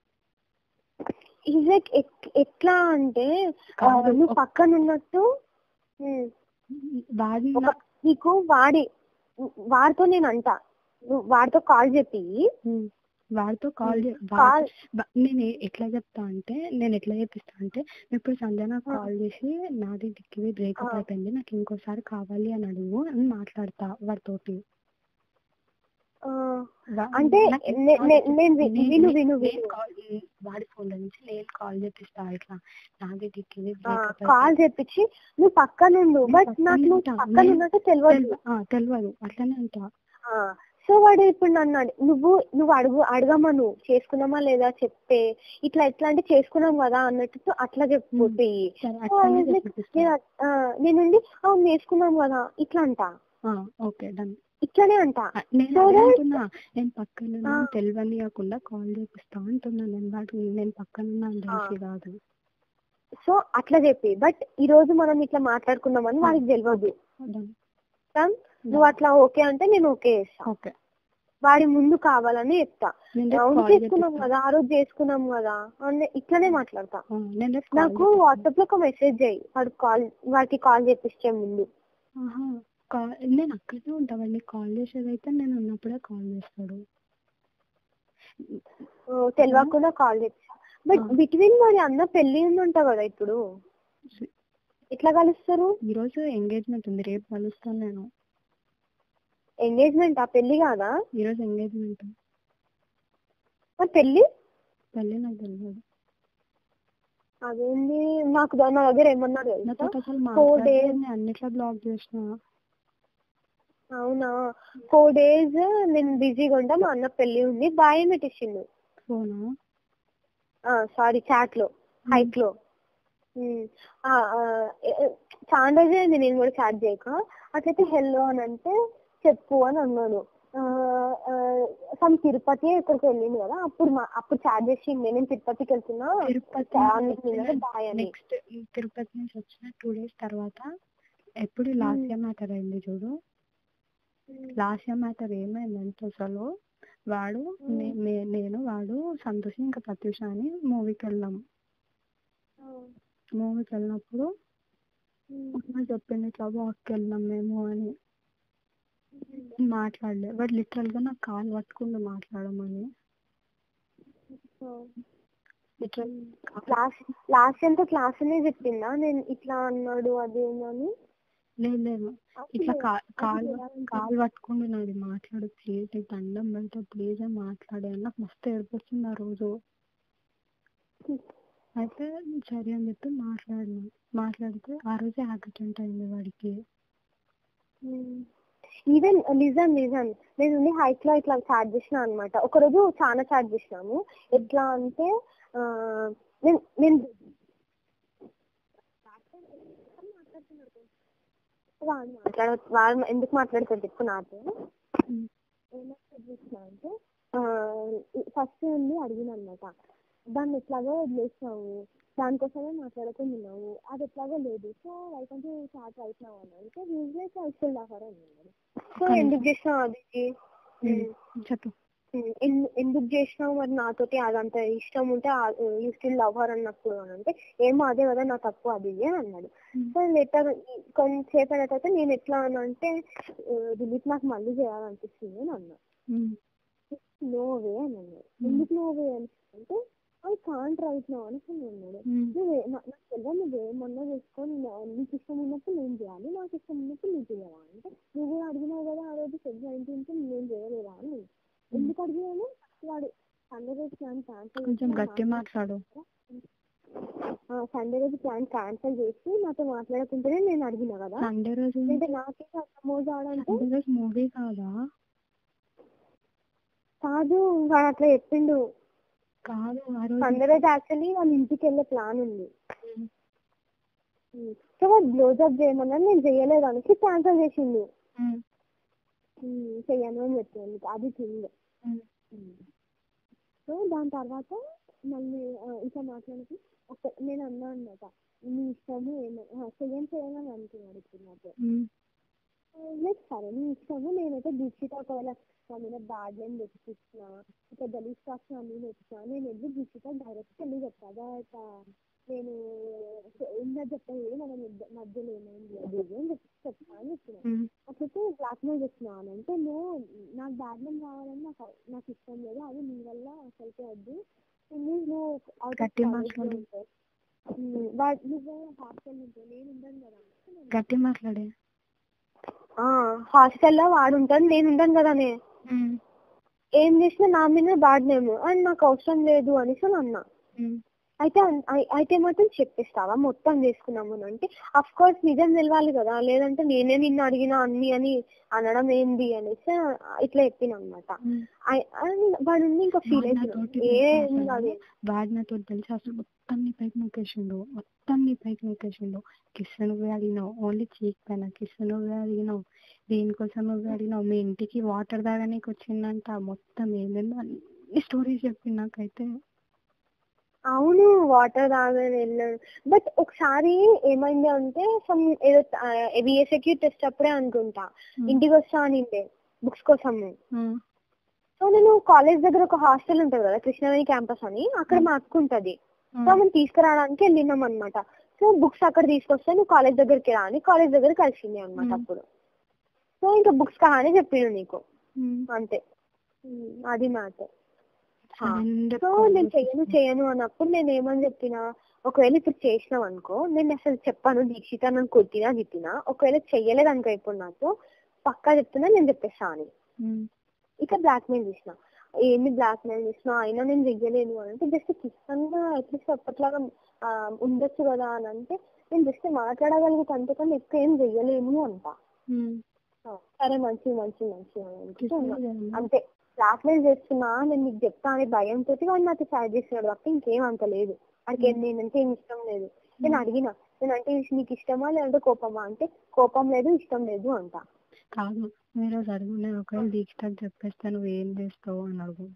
ఈజ్ లైక్ ఎట్లా అంటే ఆ, కాదు, నువ్వు ఒక- పక్కన ఉన్నట్టు ఉమ్, వాడి ఒక నీకు వాడి వాడితో నేను అంట నువ్వు వాడితో కాల్ చెప్పి ఉమ్, వాడితో కాల్ చే- కాల్ వా- వా- నేను ఏ- ఎట్లా చెప్తా అంటే నేను ఎట్లా చెప్పిస్తా అంటే ఇప్పుడు సంజన కాల్ చేసి నాది దిక్కిది బ్రేకప్ ఆ. అయిపోయింది నాకు ఇంకోసారి కావాలి అని అడుగు అని మాట్లాడతా వాడితోటి ఆ, వా- అంటే నాకు నే- కాల్ నే- చేసి- నేను వి- నేను- విను నేను- విను నేను విను కాల్ వాడి ఫోన్ నుంచి నేను కాల్ చేపిస్తా ఇట్లా నాది దిక్కిది ఆ, బ్రేకప్ కాల్ చెప్పించి నువ్వు పక్కన ఉండు నేను బట్ పక్కనే నాకు నువ్వు ఉంటా. పక్కన నేను- ఉన్నట్టు తెలియదు తెలియదు అట్లనే ఉంటా సో వాడు ఇప్పుడు నన్ను అడి- నువ్వు నువ్వు అడుగు అడగమను చేసుకున్నామా లేదా చెప్తే ఇట్లా ఎట్లా అంటే చేసుకున్నాం కదా అన్నట్టు అట్లా చెప్పిపోతే సరే అట్లనే చెప్పిస్తా నేనుండి అవును చేసుకున్నాం కదా ఇట్లా అంట ఓకే డన్ ఇట్లానే అంట నేను So అదే that- అంటున్నా నేను పక్కన ఆ. తెలియనియకుండా కాల్ చేపిస్తా అంటున్నా నేను వాడు నేను పక్కన ఉన్నాను తెలిసి కాదు సో అట్లా చెప్పి బట్ ఈ రోజు మనం ఇట్లా మాట్లాడుకున్నామని వాడికి తెలియదు Done. Done? నువ్వు అట్లా ఓకే అంటే నేను ఓకే చేస్తా ఓకే వాడి ముందు కావాలని చెప్తా నేను రేపు అవును కాల్ చేసుకున్నాం చేపిస్తా కదా ఆ రోజు చేసుకున్నాం కదా అని ఇట్లానే మాట్లాడతా ఆ, నేను రేపు కాల్ నాకు చేపిస్తా. వాట్సాప్ లో ఒక మెసేజ్ చేయి వాడు కాల్ వాడికి కాల్ చేపిస్తే ముందు ఆహా, కాల్ నేను అక్కడే ఉంటా వాడిని కాల్ చేసేదైతే నేను ఉన్నప్పుడే కాల్ చేస్తాడు ఓ, తెలియకుండా కాల్ చేస్తా బట్ ఆ. బిట్వీన్ వాడి అన్న పెళ్లి ఉందంట కదా ఇప్పుడు ఎట్లా కలుస్తారు ఈ రోజు ఎంగేజ్మెంట్ ఉంది రేపు కలుస్తాను నేను ఎంగేజ్మెంట్ ఆ పెళ్లి కాదా ఈ రోజు ఎంగేజ్మెంట్ మరి పెళ్లి పెళ్ళి నాకు తెలియదు అదేంది నాకు దా- నా దగ్గర ఏమన్నారు నాతో తెలుసా అసలు ఫోర్ మాట్లాడే డేస్ అన్నిట్లో బ్లాక్ చేసిన అవునా ఫోర్ డేస్ నేను బిజీగా ఉంటా మా అన్న పెళ్లి ఉంది బాయ్ పెట్టించిండు ఫోనా సారీ చాట్ లో హైక్ లో ఉమ్, ఆ, ఆ, ఏ- ఏ, చాలా రోజే అయింది నేను కూడా చాట్ చేయక అట్లయితే హెల్లో అని అంటే చెప్పు అని అన్నాను సమ్ తిరుపతి ఇక్కడికి వెళ్ళింది కదా అప్పుడు మా అప్పుడు చాట్ చేసి నేను తిరుపతికి వెళ్తున్నా తిరుపతి బాయ్ అని నెక్స్ట్ తిరుపతి నుంచి వచ్చిన టూ డేస్ తర్వాత ఎప్పుడు లాస్య మ్యాటర్ అయింది చూడు లాస్య మ్యాటర్ ఏమైందంటే అసలు వాడు నే- నే- నేను వాడు సంతోష్ ఇంకా ప్రత్యూష అని మూవీకి వెళ్ళాం మూవీకి వెళ్ళినప్పుడు అమ్మ చెప్పింది ఇట్లా వాక్కి వెళ్ళినాం మేము అని మాట్లాడలే బట్ లిటరల్గా నాకు కాల్ పట్టుకుంది మాట్లాడమని లిటరల్ క్లాస్ లాస్ట్ అంతా క్లాస్ అనే చెప్పిందా నేను ఇట్లా అన్నాడు అదేనని లేదు లేదు ఇట్లా కా- కాల్ కాల్ పట్టుకుంది నాది మాట్లాడు ప్లీజ్ నీకు దండం పెడతా ప్లీజ్ అని మాట్లాడే అని నాకు మస్తు ఏడుపు వచ్చింది ఆ రోజు అయితే సరే అని చెప్పి మాట్లాడినా మాట్లాడితే ఆ రోజే యాక్సిడెంట్ అయింది వాడికి ఈవెన్ నిజం నిజం నేను ఉండి హైట్ లో ఇట్లా చార్జ్ చేసిన అనమాట ఒకరోజు చాలా చార్జ్ చేసినాము ఎట్లా అంటే ఆ, నేను నేను వాడు మాట్లాడ వాడు ఎందుకు మాట్లాడుతాడు చెప్పు నాతో ఉమ్. ఏమన్నా చేసిన అంటే ఫస్ట్ నుండి అడిగిన అనమాట దాన్ని ఎట్లాగో వదిలేసినావు దానికోసమే మాట్లాడుకుని ఉన్నావు అది ఎట్లాగో లేదు సో లైక్ అంటే స్టార్ట్ అవుతున్నావు అని అంటే యూజ్లెస్ ఐస్ఫుల్ ఆఫర్ అని అన్నాడు సో ఎందుకు చేసినావు అది ఉమ్. చెప్పు ఉమ్, ఎందు- ఎందుకు చేసినావు మరి నాతోటి అదంత ఇష్టం ఉంటే యూ స్టిల్ లవ్ హర్ అన్నప్పుడు అని అంటే ఏమో అదే కదా నా తప్పు అది ఇది అని అన్నాడు ఉమ్. సో లెటర్ కొంచెంసేపు అయిన తర్వాత నేను ఎట్లా అని అంటే దిలీప్ నాకు మళ్ళీ చేయాలనిపిస్తుంది అని అన్నా ఉమ్. నో వే అని అన్నాడు ఎందుకు నో వే అని అంటే అది కాంట్ రైట్ నో అని అన్నాడు ఉమ్. నువ్వే నా- నాకు తెలియదు నువ్వు ఏమన్నా చేసుకొని నా- నీకు ఇష్టం ఉన్నప్పుడు నేను చేయాలి నాకు ఇష్టం ఉన్నప్పుడు నువ్వు చేయాలా అంటే నువ్వు కూడా అడిగినావు కదా ఆ రోజు సెట్ నైన్టీన్త్ నేను చేయలేదా అని ఎందుకు అడిగినాను వాడు సండే రోజు ప్లాన్ క్యాన్సిల్ కొంచెం గట్టి మాట్లాడు సండే రోజు ప్లాన్ క్యాన్సిల్ చేసి నాతో మాట్లాడకుంటేనే నేను అడిగినా కదా సండే రోజు అంటే నాకే మోజ్ ఆడంటే సండే రోజు మూవీ కాదా కాదు వాడు అట్లా చెప్పిండు కాదు ఆ రోజు సండే రోజు యాక్చువల్లీ వాళ్ళ ఇంటికి వెళ్ళే ప్లాన్ ఉంది ఉమ్. సో వాడు బ్లోజప్ చేయమన్నా నేను చేయలేదు అనేసి క్యాన్సిల్ చేసిండు ఉమ్. ఉమ్, చెయ్యను అని చెప్పాను అది థింగ్ ఉమ్. సో దాని తర్వాత మళ్ళీ ఆ, ఇంకా మాట్లాడితే ఒక నేను అన్నా అనమాట నీ ఇష్టము ఏమైనా చెయ్యను చెయ్యను అని అనుకున్నాడు ఇప్పుడు నాతో ఉమ్. లేదు సరే నీ ఇష్టము నేనైతే దీక్షిత ఒకవేళ నా మీద బ్యాడ్ నేమ్ తెచ్చిచ్చిన ఇక దళిత్ కాస్ట్ అన్ని తెచ్చినా నేను వెళ్ళి దీక్షిత డైరెక్ట్ వెళ్ళి చెప్తా అదా నేను ఉన్నది చెప్పేది మన మధ్య- మధ్యలో ఏమైంది అది ఇది అని చెప్పి చెప్తా అని చెప్పిన ఉమ్. అట్లయితే బ్లాక్ మెయిల్ చేస్తున్నాను అని అంటే నో నాకు బ్యాడ్ నేమ్ రావాలని నాకు నాకు ఇష్టం లేదు అది నీ వల్ల అసలుకే వద్దు ప్లీజ్ నువ్వు out of గట్టి college లో మాట్లాడు. ఉంటావు. ఉమ్, వాడు నువ్వు హాస్టల్ ఉంటావు నేను ఉండను కదా అంటే గట్టి మాట్లాడే హాస్టల్లో వాడు ఉంటాడు నేను ఉంటాను కదానే ఉమ్. ఏం చేసినా నా మీద బ్యాడ్ నేమ్ అండ్ నాకు అవసరం లేదు అనేసి అని అన్నా ఉమ్. అయితే అన్- అయి- అయితే మాత్రం చెప్పిస్తావా మొత్తం చేసుకున్నాము అని అంటే అఫ్ కోర్స్ నిజం తెలవాలి కదా లేదంటే నేనే నిన్ను అడిగినా అన్ని అని అనడం ఏంది అనేసి ఇట్లా చెప్పిన అనమాట ఉమ్. వాడు ఉండి ఇంకా ఫీల్ వాడు అవుతున్నాడు నాతోటి ఏం తెలుసా కాదు అసలు? వాడు నాతో తెలిసి అసలు మొత్తం నీ పైకి నొక్కేసిండు మొత్తం నీ పైకి నొక్కేసిండు కిస్ నువ్వే అడిగినావు ఓన్లీ చీక్ పైన కిస్ నువ్వే అడిగినావు దేనికోసం నువ్వే అడిగినావు మీ ఇంటికి వాటర్ తాగనీకి వచ్చిందంట మొత్తం ఏమేమో అన్ని స్టోరీస్ చెప్పింది నాకైతే అవును వాటర్ తాగని వెళ్ళాడు బట్ ఒకసారి ఏమైంది అంటే సమ్ ఏదో బిఎస్ఎక్యూ టెస్ట్ అప్పుడే అనుకుంటా ఉమ్. ఇంటికి వస్తా అనిండే బుక్స్ కోసము ఉమ్. సో నేను కాలేజ్ దగ్గర ఒక హాస్టల్ ఉంటది కదా కృష్ణవేణి క్యాంపస్ అని అక్కడ మా అక్క ఉంటది సో మనం తీసుకురావడానికి వెళ్ళినాం అనమాట సో బుక్స్ అక్కడ తీసుకొస్తే నువ్వు కాలేజ్ దగ్గరికి రా అని కాలేజ్ దగ్గర కలిసింది అనమాట Hmm. అప్పుడు సో ఇంకా బుక్స్ కహానే చెప్పిండు నీకు ఉమ్. అంతే Hmm, అది మ్యాటర్ సరెండర్ సో నేను చెయ్యను చెయ్యను అన్నప్పుడు నేను ఏమని చెప్పినా ఒకవేళ ఇప్పుడు చేసినావు అనుకో నేను అసలు చెప్పాను దీక్షిత నన్ను కొట్టినా తిట్టినా ఒకవేళ చెయ్యలేదు అనుకో ఇప్పుడు నాకు పక్కా చెప్తున్నా నేను చెప్పేస్తా అని ఉమ్. ఇక బ్లాక్ మెయిల్ చేసిన ఏంది బ్లాక్ మెయిల్ చేసిన అయినా నేను చెయ్యలేను అని అంటే జస్ట్ కిష్టంగా అట్లీస్ట్ అప్పట్లాగా ఆ, ఉండొచ్చు కదా అని అంటే నేను జస్ట్ మాట్లాడగలుగుతా అంతేకాని ఎక్కువ ఏం చెయ్యలేము అంట ఉమ్. ఆ, సరే మంచిది మంచిది మంచిది అని కిస్ అనుకుంటా నువ్వే ఉన్నా. అడిగినావు. అంతే బ్లాక్ మెయిల్ చేస్తున్నా నేను నీకు చెప్తా అనే భయంతో వాడు నాకు సాడ్ చేస్తున్నాడు తప్ప ఇంకేం అంత లేదు వాడికి ఏం- నేనంటే ఏం ఇష్టం లేదు నేను అడిగిన నేనంటే నీకు ఇష్టమా లేదంటే కోపమా అంటే కోపం లేదు ఇష్టం లేదు అంట కాదు మీరు అడుగు నేను ఒకవేళ దీక్షకు చెప్పేస్తే నువ్వు ఏం చేస్తావు అని అడుగు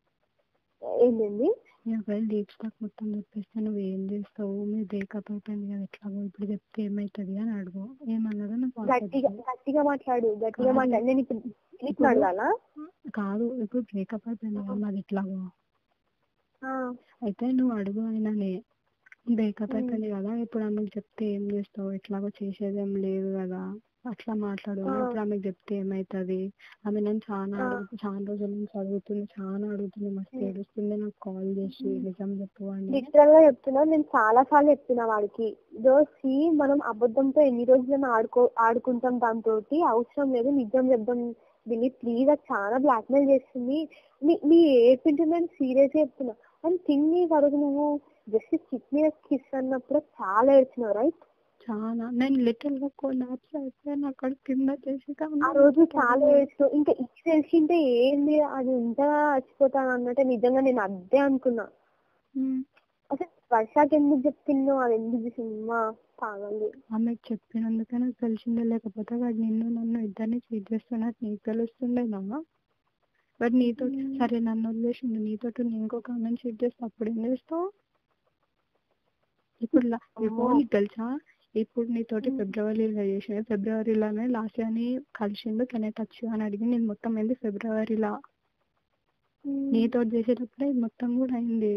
ఏంటండి నేను ఒకవేళ దీక్షకు మొత్తం చెప్పేస్తే నువ్వు ఏం చేస్తావు మీరు బ్రేకప్ అయిపోయింది కదా ఎట్లాగో ఇప్పుడు చెప్తే ఏమవుతుంది అని అడుగు ఏమన్నాడో నాకు వాట్సాప్ గట్టిగా చేయి. గట్టిగా మాట్లాడు గట్టిగా కాదు. మాట్లాడు నేను ఇప్పుడు ఇప్పుడు ఇప్పుడు- అడగాలా కాదు ఇప్పుడు బ్రేకప్ అయిపోయింది కదా మాది ఎట్లాగో ఆ, అయితే నువ్వు అడుగు అయిననే బ్రేకప్ అయిపోయింది కదా ఇప్పుడు ఆమెకు చెప్తే ఏం చేస్తావు ఎట్లాగో చేసేదేం లేదు కదా అట్లా మాట్లాడు ఆ. ఇప్పుడు ఆమెకు చెప్తే ఏమవుతుంది ఆమె నన్ను చాలా ఆ. అడుగు చాలా రోజుల నుంచి అడుగుతుంది చాలా అడుగుతుంది మస్తు ఉమ్. ఏడుస్తుంది నాకు కాల్ చేసి ఉమ్. నిజం చెప్పు అని లిటరల్ గా చెప్తున్నా నేను చాలా సార్లు చెప్తున్నా వాడికి దోసి మనం అబద్ధంతో ఎన్ని రోజులైనా ఆడుకో ఆడుకుంటాం దాంతో అవసరం లేదు నిజం చెప్దాం దీన్ని ప్లీజ్ అది చాలా బ్లాక్మెయిల్ చేస్తుంది నీ నీ ఏడ్పింటుందని సీరియస్ చెప్తున్నా అండ్ థింగ్ ఈ వరకు నువ్వు జస్ట్ చిట్ మీద కిస్ అన్నప్పుడు చాలా ఏడ్చినావు రైట్ చాలా నేను లిటిల్ గా కొలాప్స్ అయిపోయాను అక్కడ కింద చేసి ఆ రోజు చాలా ఏడ్చినావు ఇంకా ఇది తెలిసింటే ఏంది అది ఇంతగా చచ్చిపోతాను అన్నట్టే నిజంగా నేను అదే అనుకున్నా అసలు వర్షాకి ఎందుకు చెప్తున్నావు అది ఎందుకు సినిమా కావాలి ఆమెకు చెప్పినందుకే నాకు తెలిసిందే లేకపోతే వాడు నిన్ను నన్ను ఇద్దరిని చీట్ చేస్తున్నట్టు నీకు తెలుస్తుండేనా బట్ నీతో Hmm. సరే నన్ను వదిలేసిండు నీతో ఇంకొక ఆమెను చీట్ చేస్తే అప్పుడు ఏం చేస్తావు ఇప్పుడు లా- ఇప్పుడు అమ్మో. నీకు తెలుసా ఇప్పుడు నీతోటి Hmm. ఫిబ్రవరిలో చేసిన ఫిబ్రవరిలోనే లాస్ట్ అని కలిసిండు కెన్ టచ్ అని అడిగి నేను మొత్తం అయింది ఫిబ్రవరిలో నీతో చేసేటప్పుడే ఇది మొత్తం కూడా అయింది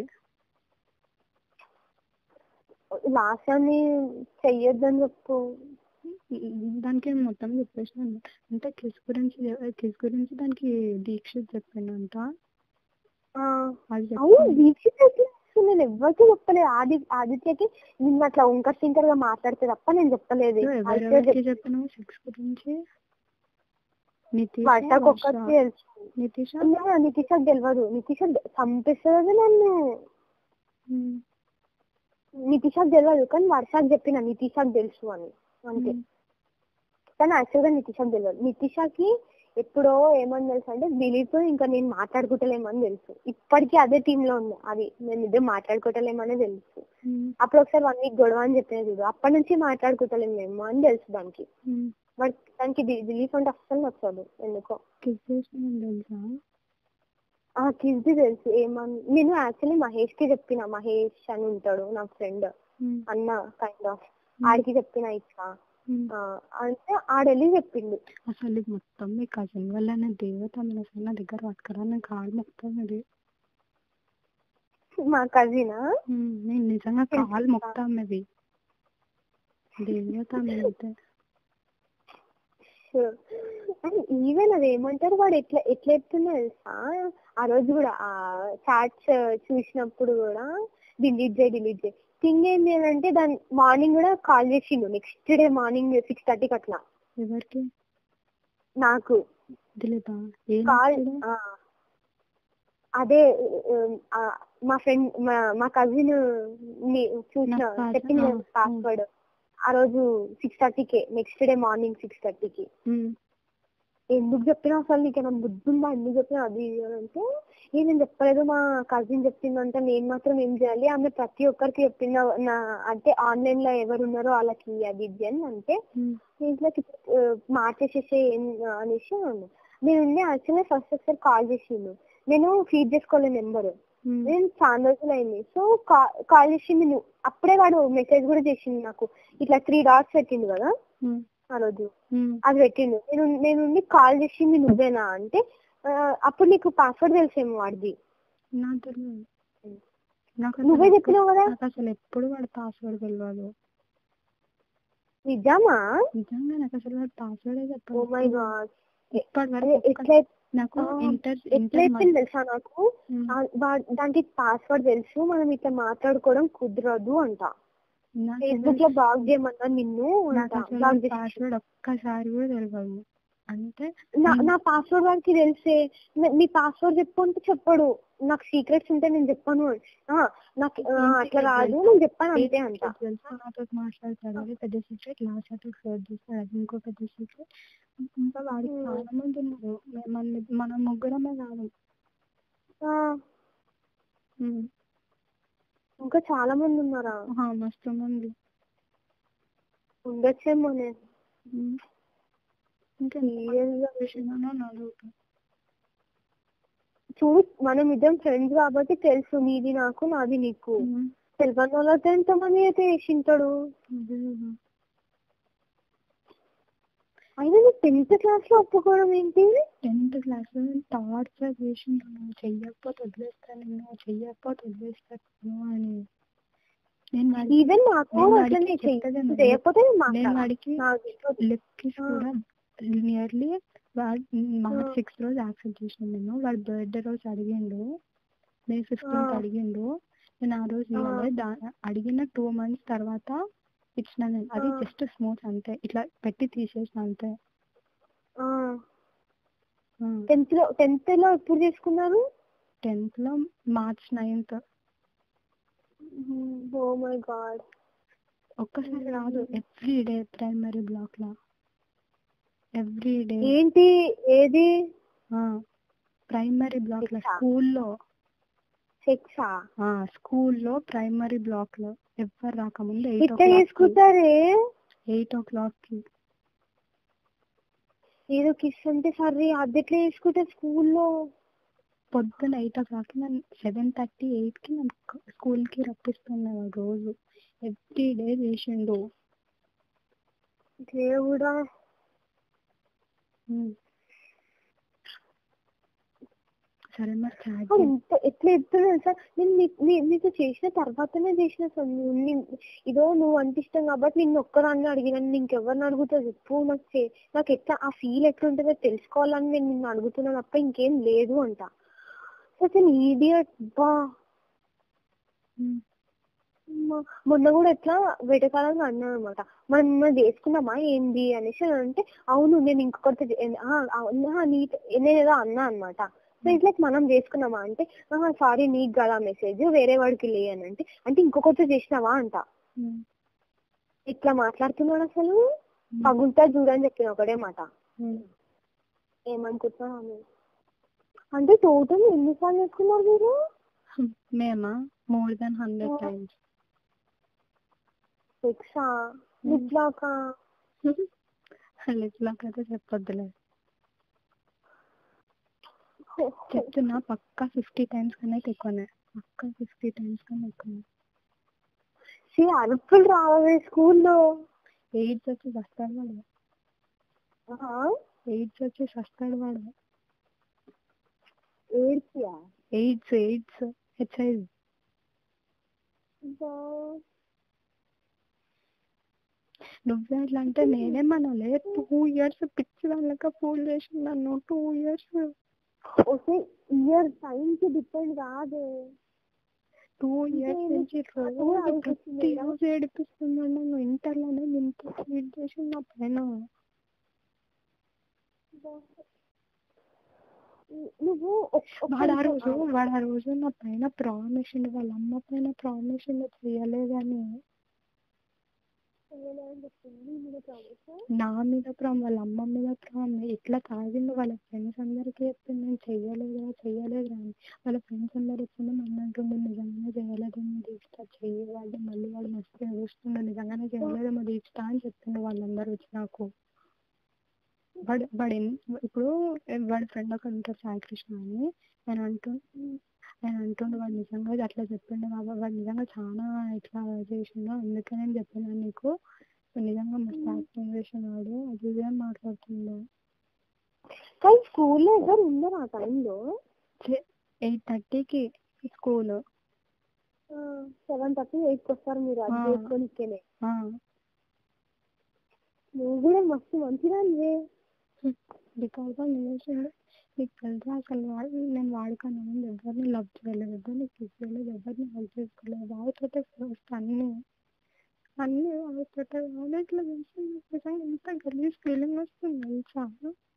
లాస్ట్ అని చెయ్యొద్దని చెప్పు దానికి నేను మొత్తం చెప్పేసాను అంటే కిస్ గురించి కిస్ గురించి దానికి దీక్షిత్ చెప్పిండంట ఆ, అది అవును చెప్పింది. దీక్షిత్ అయితే అసలు నేను ఎవరికి చెప్పలేదు ఆది ఆదిత్యకి నిన్న అట్లా ఉంకర్ సింకర్ గా మాట్లాడితే తప్ప నేను చెప్పలేదు నువ్వు ఆదిత్య ఎవరెవరికి చెప్- చెప్పినావు సెక్స్ గురించి నితీష్ వర్షకు ఒక్కరికి తెలుసు నితీష నా- నితీషకు తెలియదు నితీష చంపేస్తుంది నన్ను ఉమ్, నితీషకు తెలియదు కానీ వర్షకు చెప్పిన నితీషకు తెలుసు అని అంతే ఉమ్, కానీ యాక్చువల్ గా నితీషకు తెలియదు నితీషకి ఎప్పుడో ఏమని తెలుసు అంటే దిలీప్ ఇంకా నేను మాట్లాడుకుంటలేమని తెలుసు ఇప్పటికీ అదే టీమ్ లో ఉంది అది నేను ఇద్దరు మాట్లాడుకుంటలేమనే తెలుసు ఉమ్, అప్పుడు ఒకసారి వన్ వీక్ గొడవ అని చెప్పేది చూడు అప్పటి నుంచి మాట్లాడుకుంటలేము మేము అని తెలుసు దానికి ఉమ్. బట్ దానికి ది- దిలీప్ అంటే అస్సలు నచ్చదు ఎందుకో కిస్ చేసినాను తెలుసా ఆ కిస్ది తెలుసు ఏమని నేను యాక్చువల్లీ మహేష్ కి చెప్పిన మహేష్ అని ఉంటాడు నా ఫ్రెండ్ ఉమ్, అన్న కైండ్ ఆఫ్ ఆడికి చెప్పిన ఇట్లా ఉమ్. ఆ, అంటే ఆడెళ్ళి చెప్పిండు అసలు ఇది మొత్తం మీ కజిన్ వల్లనే దేవత మన అసలు నా దగ్గర పట్టుకురా నేను కాలు మొత్తం ఇది మా కజినా ఉమ్, నేను నిజంగా తెలుసు కాలు కదా. మొత్తం ఇది దేవత అయితే ఈవెన్ అది ఏమంటారు వాడు ఎట్లా ఎట్లా చెప్తున్నా తెలుసా ఆ రోజు కూడా ఆ చాట్స్ చూసినప్పుడు కూడా డిలీట్ చేయి డిలీట్ చేయి థింగ్ ఏంటి అని అంటే దాని మార్నింగ్ కూడా కాల్ చేసిండు నెక్స్ట్ డే మార్నింగ్ సిక్స్ థర్టీకి అట్లా ఎవరికి నాకు దిలీపా ఏం కాల్ చేస్తాడు? అదే ఆ, మా ఫ్రెండ్ మా మా కజిన్ చూసిన నాకు కాదు. చెప్పింది ఆ, పాస్వర్డ్ ఆ రోజు సిక్స్ థర్టీకి నెక్స్ట్ డే మార్నింగ్ సిక్స్ థర్టీకి ఉమ్, ఎందుకు చెప్పినా అసలు నీకు ఏమైనా బుద్ధి ఉందా ఎందుకు చెప్పినా అది ఇది అని అంటే ఏ నేను చెప్పలేదు మా కజిన్ చెప్పిందంటే నేను మాత్రం ఏం చేయాలి ఆమె ప్రతి ఒక్కరికి చెప్పింది నా అంటే ఆన్లైన్ లో ఎవరు ఉన్నారో వాళ్ళకి అది ఇది అని అంటే ఉమ్, ఇంట్లోకి మార్చేసేసే ఏం అనేసి అన్నాను. నేను ఉండి యాక్చువల్లీ ఫస్ట్ ఒకసారి కాల్ చేసిండు నేను ఫీడ్ చేసుకోలే నెంబర్ ఉమ్, నేను చాలా రోజులు అయింది సో కాల్ చేసింది నువ్వు అప్పుడే వాడు మెసేజ్ కూడా చేసిండు నాకు ఇట్లా త్రీ డాట్స్ పెట్టిండు కదా ఉమ్, ఆ రోజు ఉమ్. అది పెట్టిండు నేను నేను కాల్ చేసింది నువ్వేనా అంటే ఆ, అప్పుడు నీకు పాస్వర్డ్ తెలిసేమో వాడిది నాకు తెలియదు నాకు అసలు నువ్వే ఎప్పుడు- చెప్పినావు కదా నాకు అసలు ఎప్పుడు వాడు పాస్వర్డ్ తెలియదు నిజమా నిజంగా నాకు అసలు వాడు పాస్వర్డ్ ఓ చెప్పాలి మై గాడ్ ఇప్పటి వరకు ఒక్క- ఎట్లా నాకు ఆ, ఇంటర్ ఎట్లా ఇంటర్ చెప్పింది తెలుసా నాకు ఆ, వా- దానికి పాస్వర్డ్ తెలుసు మనం ఇట్లా మాట్లాడుకోవడం కుదరదు అంట ఫేస్బుక్ లో బ్లాక్ చేయమన్నా నిన్ను అంట నాకు అసలు బ్లాక్ చేసి పాస్వర్డ్ ఒక్కసారి కూడా తెలియదు అంటే నా నేను- నా పాస్వర్డ్ వాడికి తెలిసే న- నీ పాస్వర్డ్ చెప్పు అంటే చెప్పడు నాకు సీక్రెట్స్ ఉంటే నేను చెప్పను ఆ, నాకు ఆ, ఏం అట్లా secret రాదు తెలుసా? నేను చెప్పాను అంతే ఏం అంట secret తెలుసా నాతో మాట్లాడతాడు అది పెద్ద సీక్రెట్ లాస్ట్ అటు షేర్ చేస్తాడు అది ఇంకో పెద్ద సీక్రెట్ ఇంకా వాడికి Hmm. చాలా మంది ఉన్నారు మే- మన మన ముగ్గురమే కాదు ఆ, Hmm. ఇంకా చాలా మంది ఉన్నారా ఆహా, మస్తు మంది ఉండొచ్చేమో నేను Hmm. ఇంకా Serious గా విషయంలో నడుగుతా చూడు మనం ఇద్దరం ఫ్రెండ్స్ కాబట్టి తెలుసు నీది నాకు నాది నీకు తెలియని వాళ్ళతో ఎంతమంది అయితే వేసింటాడు అయినా నువ్వు టెన్త్ క్లాస్ లో ఒప్పుకోవడం ఏంటి టెన్త్ క్లాస్ లో టార్చర్ చేసిండు నువ్వు చెయ్యకపోతే వదిలేస్తాను నువ్వు చెయ్యకపోతే వదిలేస్తాను అని నేను వాడి ఈవెన్ నాకు నేను వాడికి అట్లనే చెయ్యి చెప్పేదాన్ని. నువ్వు చేయకపోతే నేను నేను మాట్లాడా వాడికి నాకు లిప్ కిస్ ఆ. కూడా నియర్లీ వాడు మార్చ్ ఆ. సిక్స్త్ రోజు యాక్సెప్ట్ చేసిన నేను వాడి బర్త్డే రోజు అడిగిండు మే ఫిఫ్టీన్త్ ఆ. అడిగిండు నేను ఆ రోజు ఆ. ఇవ్వలే దా అడిగిన టూ మంత్స్ తర్వాత ఇచ్చిన నేను అది ఆ. జస్ట్ స్మూత్ అంతే ఇట్లా పెట్టి తీసేసిన అంతే టెన్త్ లో టెన్త్ లో ఎప్పుడు చేసుకున్నారు టెన్త్ లో March ninth oh my god ఒక్కసారి రాదు ఎవ్రీ డే ప్రైమరీ బ్లాక్ లో ఎవ్రీ డే ఏంటి ఏది ప్రైమరీ బ్లాక్ లో Six ఆ? స్కూల్లో సెక్సా స్కూల్లో ప్రైమరీ బ్లాక్ లో ఎవ్వరు రాకముందు ఎయిట్ ఓ ఎట్లా చేసుకుంటారే ఎయిట్ ఓ క్లాక్ కి ఏదో కిస్ అంటే సరే అది ఎట్లా చేసుకుంటారు స్కూల్లో పొద్దున ఎయిట్ ఓ క్లాక్ కి నన్ను సెవెన్ థర్టీ ఎయిట్ కి నన్ను స్కూల్ కి రప్పిస్తున్నాడు రోజు ఎవ్రీ డే చేసిండు దేవుడా ఉమ్. సరే మరి చాట్ వాడు ఎంత ఎట్లా ఎత్తున్నాడు సార్ నేను నీ- నీ- నీకు చేసిన తర్వాతనే చేసిన సార్ నువ్వు నీ- ఇదో నువ్వు అంటే ఇష్టం కాబట్టి నిన్ను ఒక్కదాన్ని అడిగిన ఇంకెవరిని అడుగుతా చెప్పు నాకు చే- నాకు ఎట్లా ఆ ఫీల్ ఎట్లుంటుందో తెలుసుకోవాలని నేను నిన్ను అడుగుతున్నాను తప్ప ఇంకేం లేదు అంట అసలు ఈడియట్ బా ఉమ్. మొ- మొన్న కూడా ఎట్లా వెటకాలంగా అన్నాను అనమాట మనం మొన్న చేసుకున్నామా ఏంది అనేసి అని అంటే అవును నేను ఇంకొకరితో చే- ఆ, అవునా నీతో నేను ఏదో అన్నా అనమాట సో ఇట్లా మనం చేసుకున్నామా అంటే సారీ నీకు కదా మెసేజ్ వేరే వాడికి లే అని అంటే అంటే ఇంకొకరితో చేసినావా అంట ఉమ్. ఇట్లా మాట్లాడుతున్నాడు అసలు పగులుతా చూడని చెప్పిన ఒకటే మాట ఉమ్. ఏమనుకుంటున్నావు ఆమె? అంటే టోటల్ ఎన్నిసార్లు చేసుకున్నారు మీరు మేమా మోర్ దెన్ హండ్రెడ్ టైమ్స్ సెక్సా ఇట్లాకా ఇట్లాకైతే చెప్పొద్దులే చెప్తున్నా పక్కా ఫిఫ్టీ టైమ్స్ కన్నా ఎక్కువనే పక్కా ఫిఫ్టీ టైమ్స్ కన్నా ఎక్కువనే సి అరుపులు రావే స్కూల్లో ఎయిడ్స్ వచ్చి వస్తాడు వాడు ఎయిడ్స్ వచ్చి వస్తాడు వాడు ఏడ్చియా ఎయిడ్స్ ఎయిడ్స్ హెచ్ఐవి నువ్వే అట్లా అంటే నేనేమనాలే టూ ఇయర్స్ పిచ్చి వాళ్ళక ఫూల్ చేసి నన్ను two years okay year time కి డిపెండ్ కాదే టూ ఇయర్స్ ఇంకా నుంచి అది రోజు ఆలోచిస్తుంది ప్రతి కదా. రోజు ఏడిపిస్తున్నాడు నన్ను ఇంటర్లోనే ఇంత స్వీట్ చేసి నా పైన నువ్వు ఒక్- ఒక్క వాడు ఆ నిమిషం రోజు ఆగు. వాడు ఆ రోజు నా పైన ప్రామిషన్ వాళ్ళ అమ్మ పైన ప్రామిషన్ చేయలేదని చేయలేదని చెప్పింది. నీ మీద promise ఆ? నా మీద ప్రామ్ వాళ్ళ అమ్మ మీద ప్రామ్ ఇట్లా తాగిండు వాళ్ళ ఫ్రెండ్స్ అందరికీ చెప్పింది నేను చెయ్యలేదురా చెయ్యలేదురా అని వాళ్ళ ఫ్రెండ్స్ అందరు చెప్పింది నన్ను అంటుండే నిజంగానే చేయలేదేమో దీక్ష చెయ్యవాడు మళ్ళీ వాడు మస్తు చూస్తుండే నిజంగానే చేయలేదేమో దీక్ష అని చెప్తుండే వాళ్ళందరూ వచ్చి నాకు వాడు వాడు ఎన్- ఇప్పుడు వాడి ఫ్రెండ్ ఒక ఉంటారు సాయి కృష్ణ అని నేను అంటూ నేను అంటుండే వాడు నిజంగా అట్లా చెప్పిండు బాబా వాడు నిజంగా చాలా ఇట్లా చేసిండు అందుకే నేను చెప్పినా నీకు వాడు నిజంగా మస్తు యాక్టింగ్ చేసినాడు అది ఇది అని మాట్లాడుతుండే కానీ స్కూల్లో ఎవరు ఉన్నారు ఆ టైంలో ఎయిట్ థర్టీకి స్కూల్ సెవెన్ థర్టీ ఎయిట్ వస్తారు మీరు అది ఆ. చేసుకొని ఇక్కనే నువ్వు కూడా మస్తు మంచిదానివే బికాస్ ఆఫ్ రిలేషన్ నీకు తెలుసా అసలు వాడు నేను వాడుకున్నా ముందు ఎవరిని లవ్ చేయలేదు ఎవరిని కిస్ చేయలేదు ఎవరిని హెల్ప్ చేసుకోలేదు వాడితోటే ఫస్ట్ అన్ని అన్ని వాడితోటే వాడు ఇట్లా చేసి నిజంగా ఎంత గలీజ్ ఫీలింగ్ వస్తుంది తెలుసా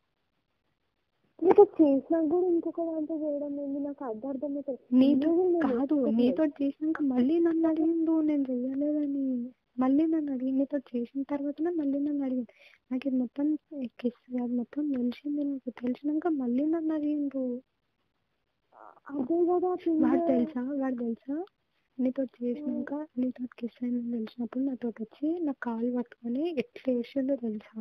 నీకు చేసినా కూడా ఇంకొక దాంతో చేయడం ఏంది నాకు అర్థం అర్థమవుతుంది నీతో ఇన్ని రోజులు నేను కాదు ఒప్పుకోలేదు. నీతో చేసినాక మళ్ళీ నన్ను అడిగిండు నేను చెయ్యలేదని మళ్ళీ నన్ను అడిగి నీతో చేసిన తర్వాతనే మళ్ళీ నన్ను అడిగిండు నాకు ఇది మొత్తం కిస్ అది మొత్తం తెలిసింది నాకు తెలిసినాక మళ్ళీ నన్ను అడిగిండు అదే కదా వాడు తెలుసా వాడు తెలుసా నీతో చేసినాక నీతో కిస్ అయిందని తెలిసినప్పుడు నాతో వచ్చి నా కాలు పట్టుకొని ఎట్లా వేసిండో తెలుసా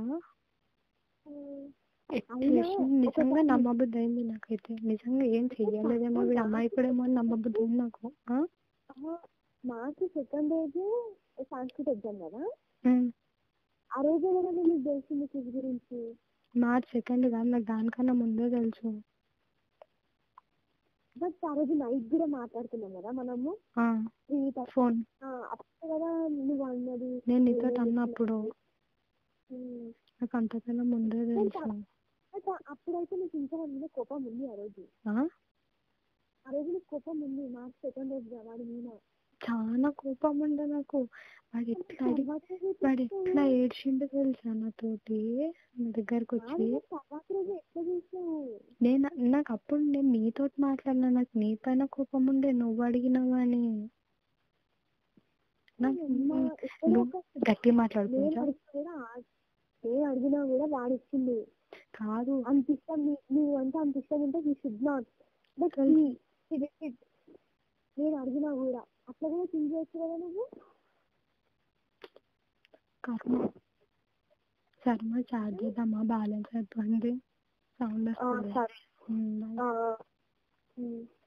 ఎట్లా అయినా వేసిండు నిజంగా ఒకసారి- నమ్మబుద్ధి అయింది నాకైతే నిజంగా ఏం చెయ్యలేదేమో వీడు అమాయకుడేమో అని నమ్మబుద్ధి అయింది నాకు ఆ? మాకు సెకండ్ రోజు సాంస్కృతిక ఎగ్జామ్ కదా ఉమ్. ఆ రోజు కదా నీకు తెలిసింది క్విజ్ గురించి మార్చ్ సెకండ్ కాదు నాకు దానికన్నా ముందే తెలుసు బట్ ఆ రోజు నైట్ కూడా మాట్లాడుతున్నాం కదా మనము ఆ, త్రీ ఫోన్ అప్పుడు అప్పుడు ఉమ్. నాకు అంతకన్నా ముందే తెలుసు అయితే అప్పుడైతే నీకు ఇంకా వాడి మీద కోపం ఉంది ఆ రోజు ఆ? ఆ రోజు నీకు కోపం ఉంది మార్చ్ సెకండ్ రోజు వాడి మీద చాలా కోపం ఉండే నాకు వాడు ఎట్లా అడి తర్వాత రోజు వాడు ఎట్లా ఏడ్చిండు తెలుసా నాతోటి నా దగ్గరకు వచ్చి వాడు తర్వాత రోజు ఎట్లా చేసావు నేను నాకు అప్పుడు నేను నీతో మాట్లాడినా నాకు నీ పైన కోపం ఉండే నువ్వు అడిగినావు అని నాకు అమ్మా, ఎక్కడో నువ్వు ఒక- గట్టిగా నేను మాట్లాడుకుంటా అడిగినా కూడా ఆ- నేను అడిగినా కూడా వాడు ఇచ్చిండు కాదు అంత ఇష్టం నీ- నువ్వు అంటే అంత ఇష్టం ఉంటే యూ షుడ్ నాట్ బట్ నేను అడిగినా కూడా అట్లా కూడా థింక్ చేయొచ్చు కదా నువ్వు కర్మ శర్మ చార్జ్ చేద్దామా బ్యాలెన్స్ అయిపోయింది సౌండ్ ఆ, వస్తుంది సరే ఉమ్, bye. ఆ, ఉమ్.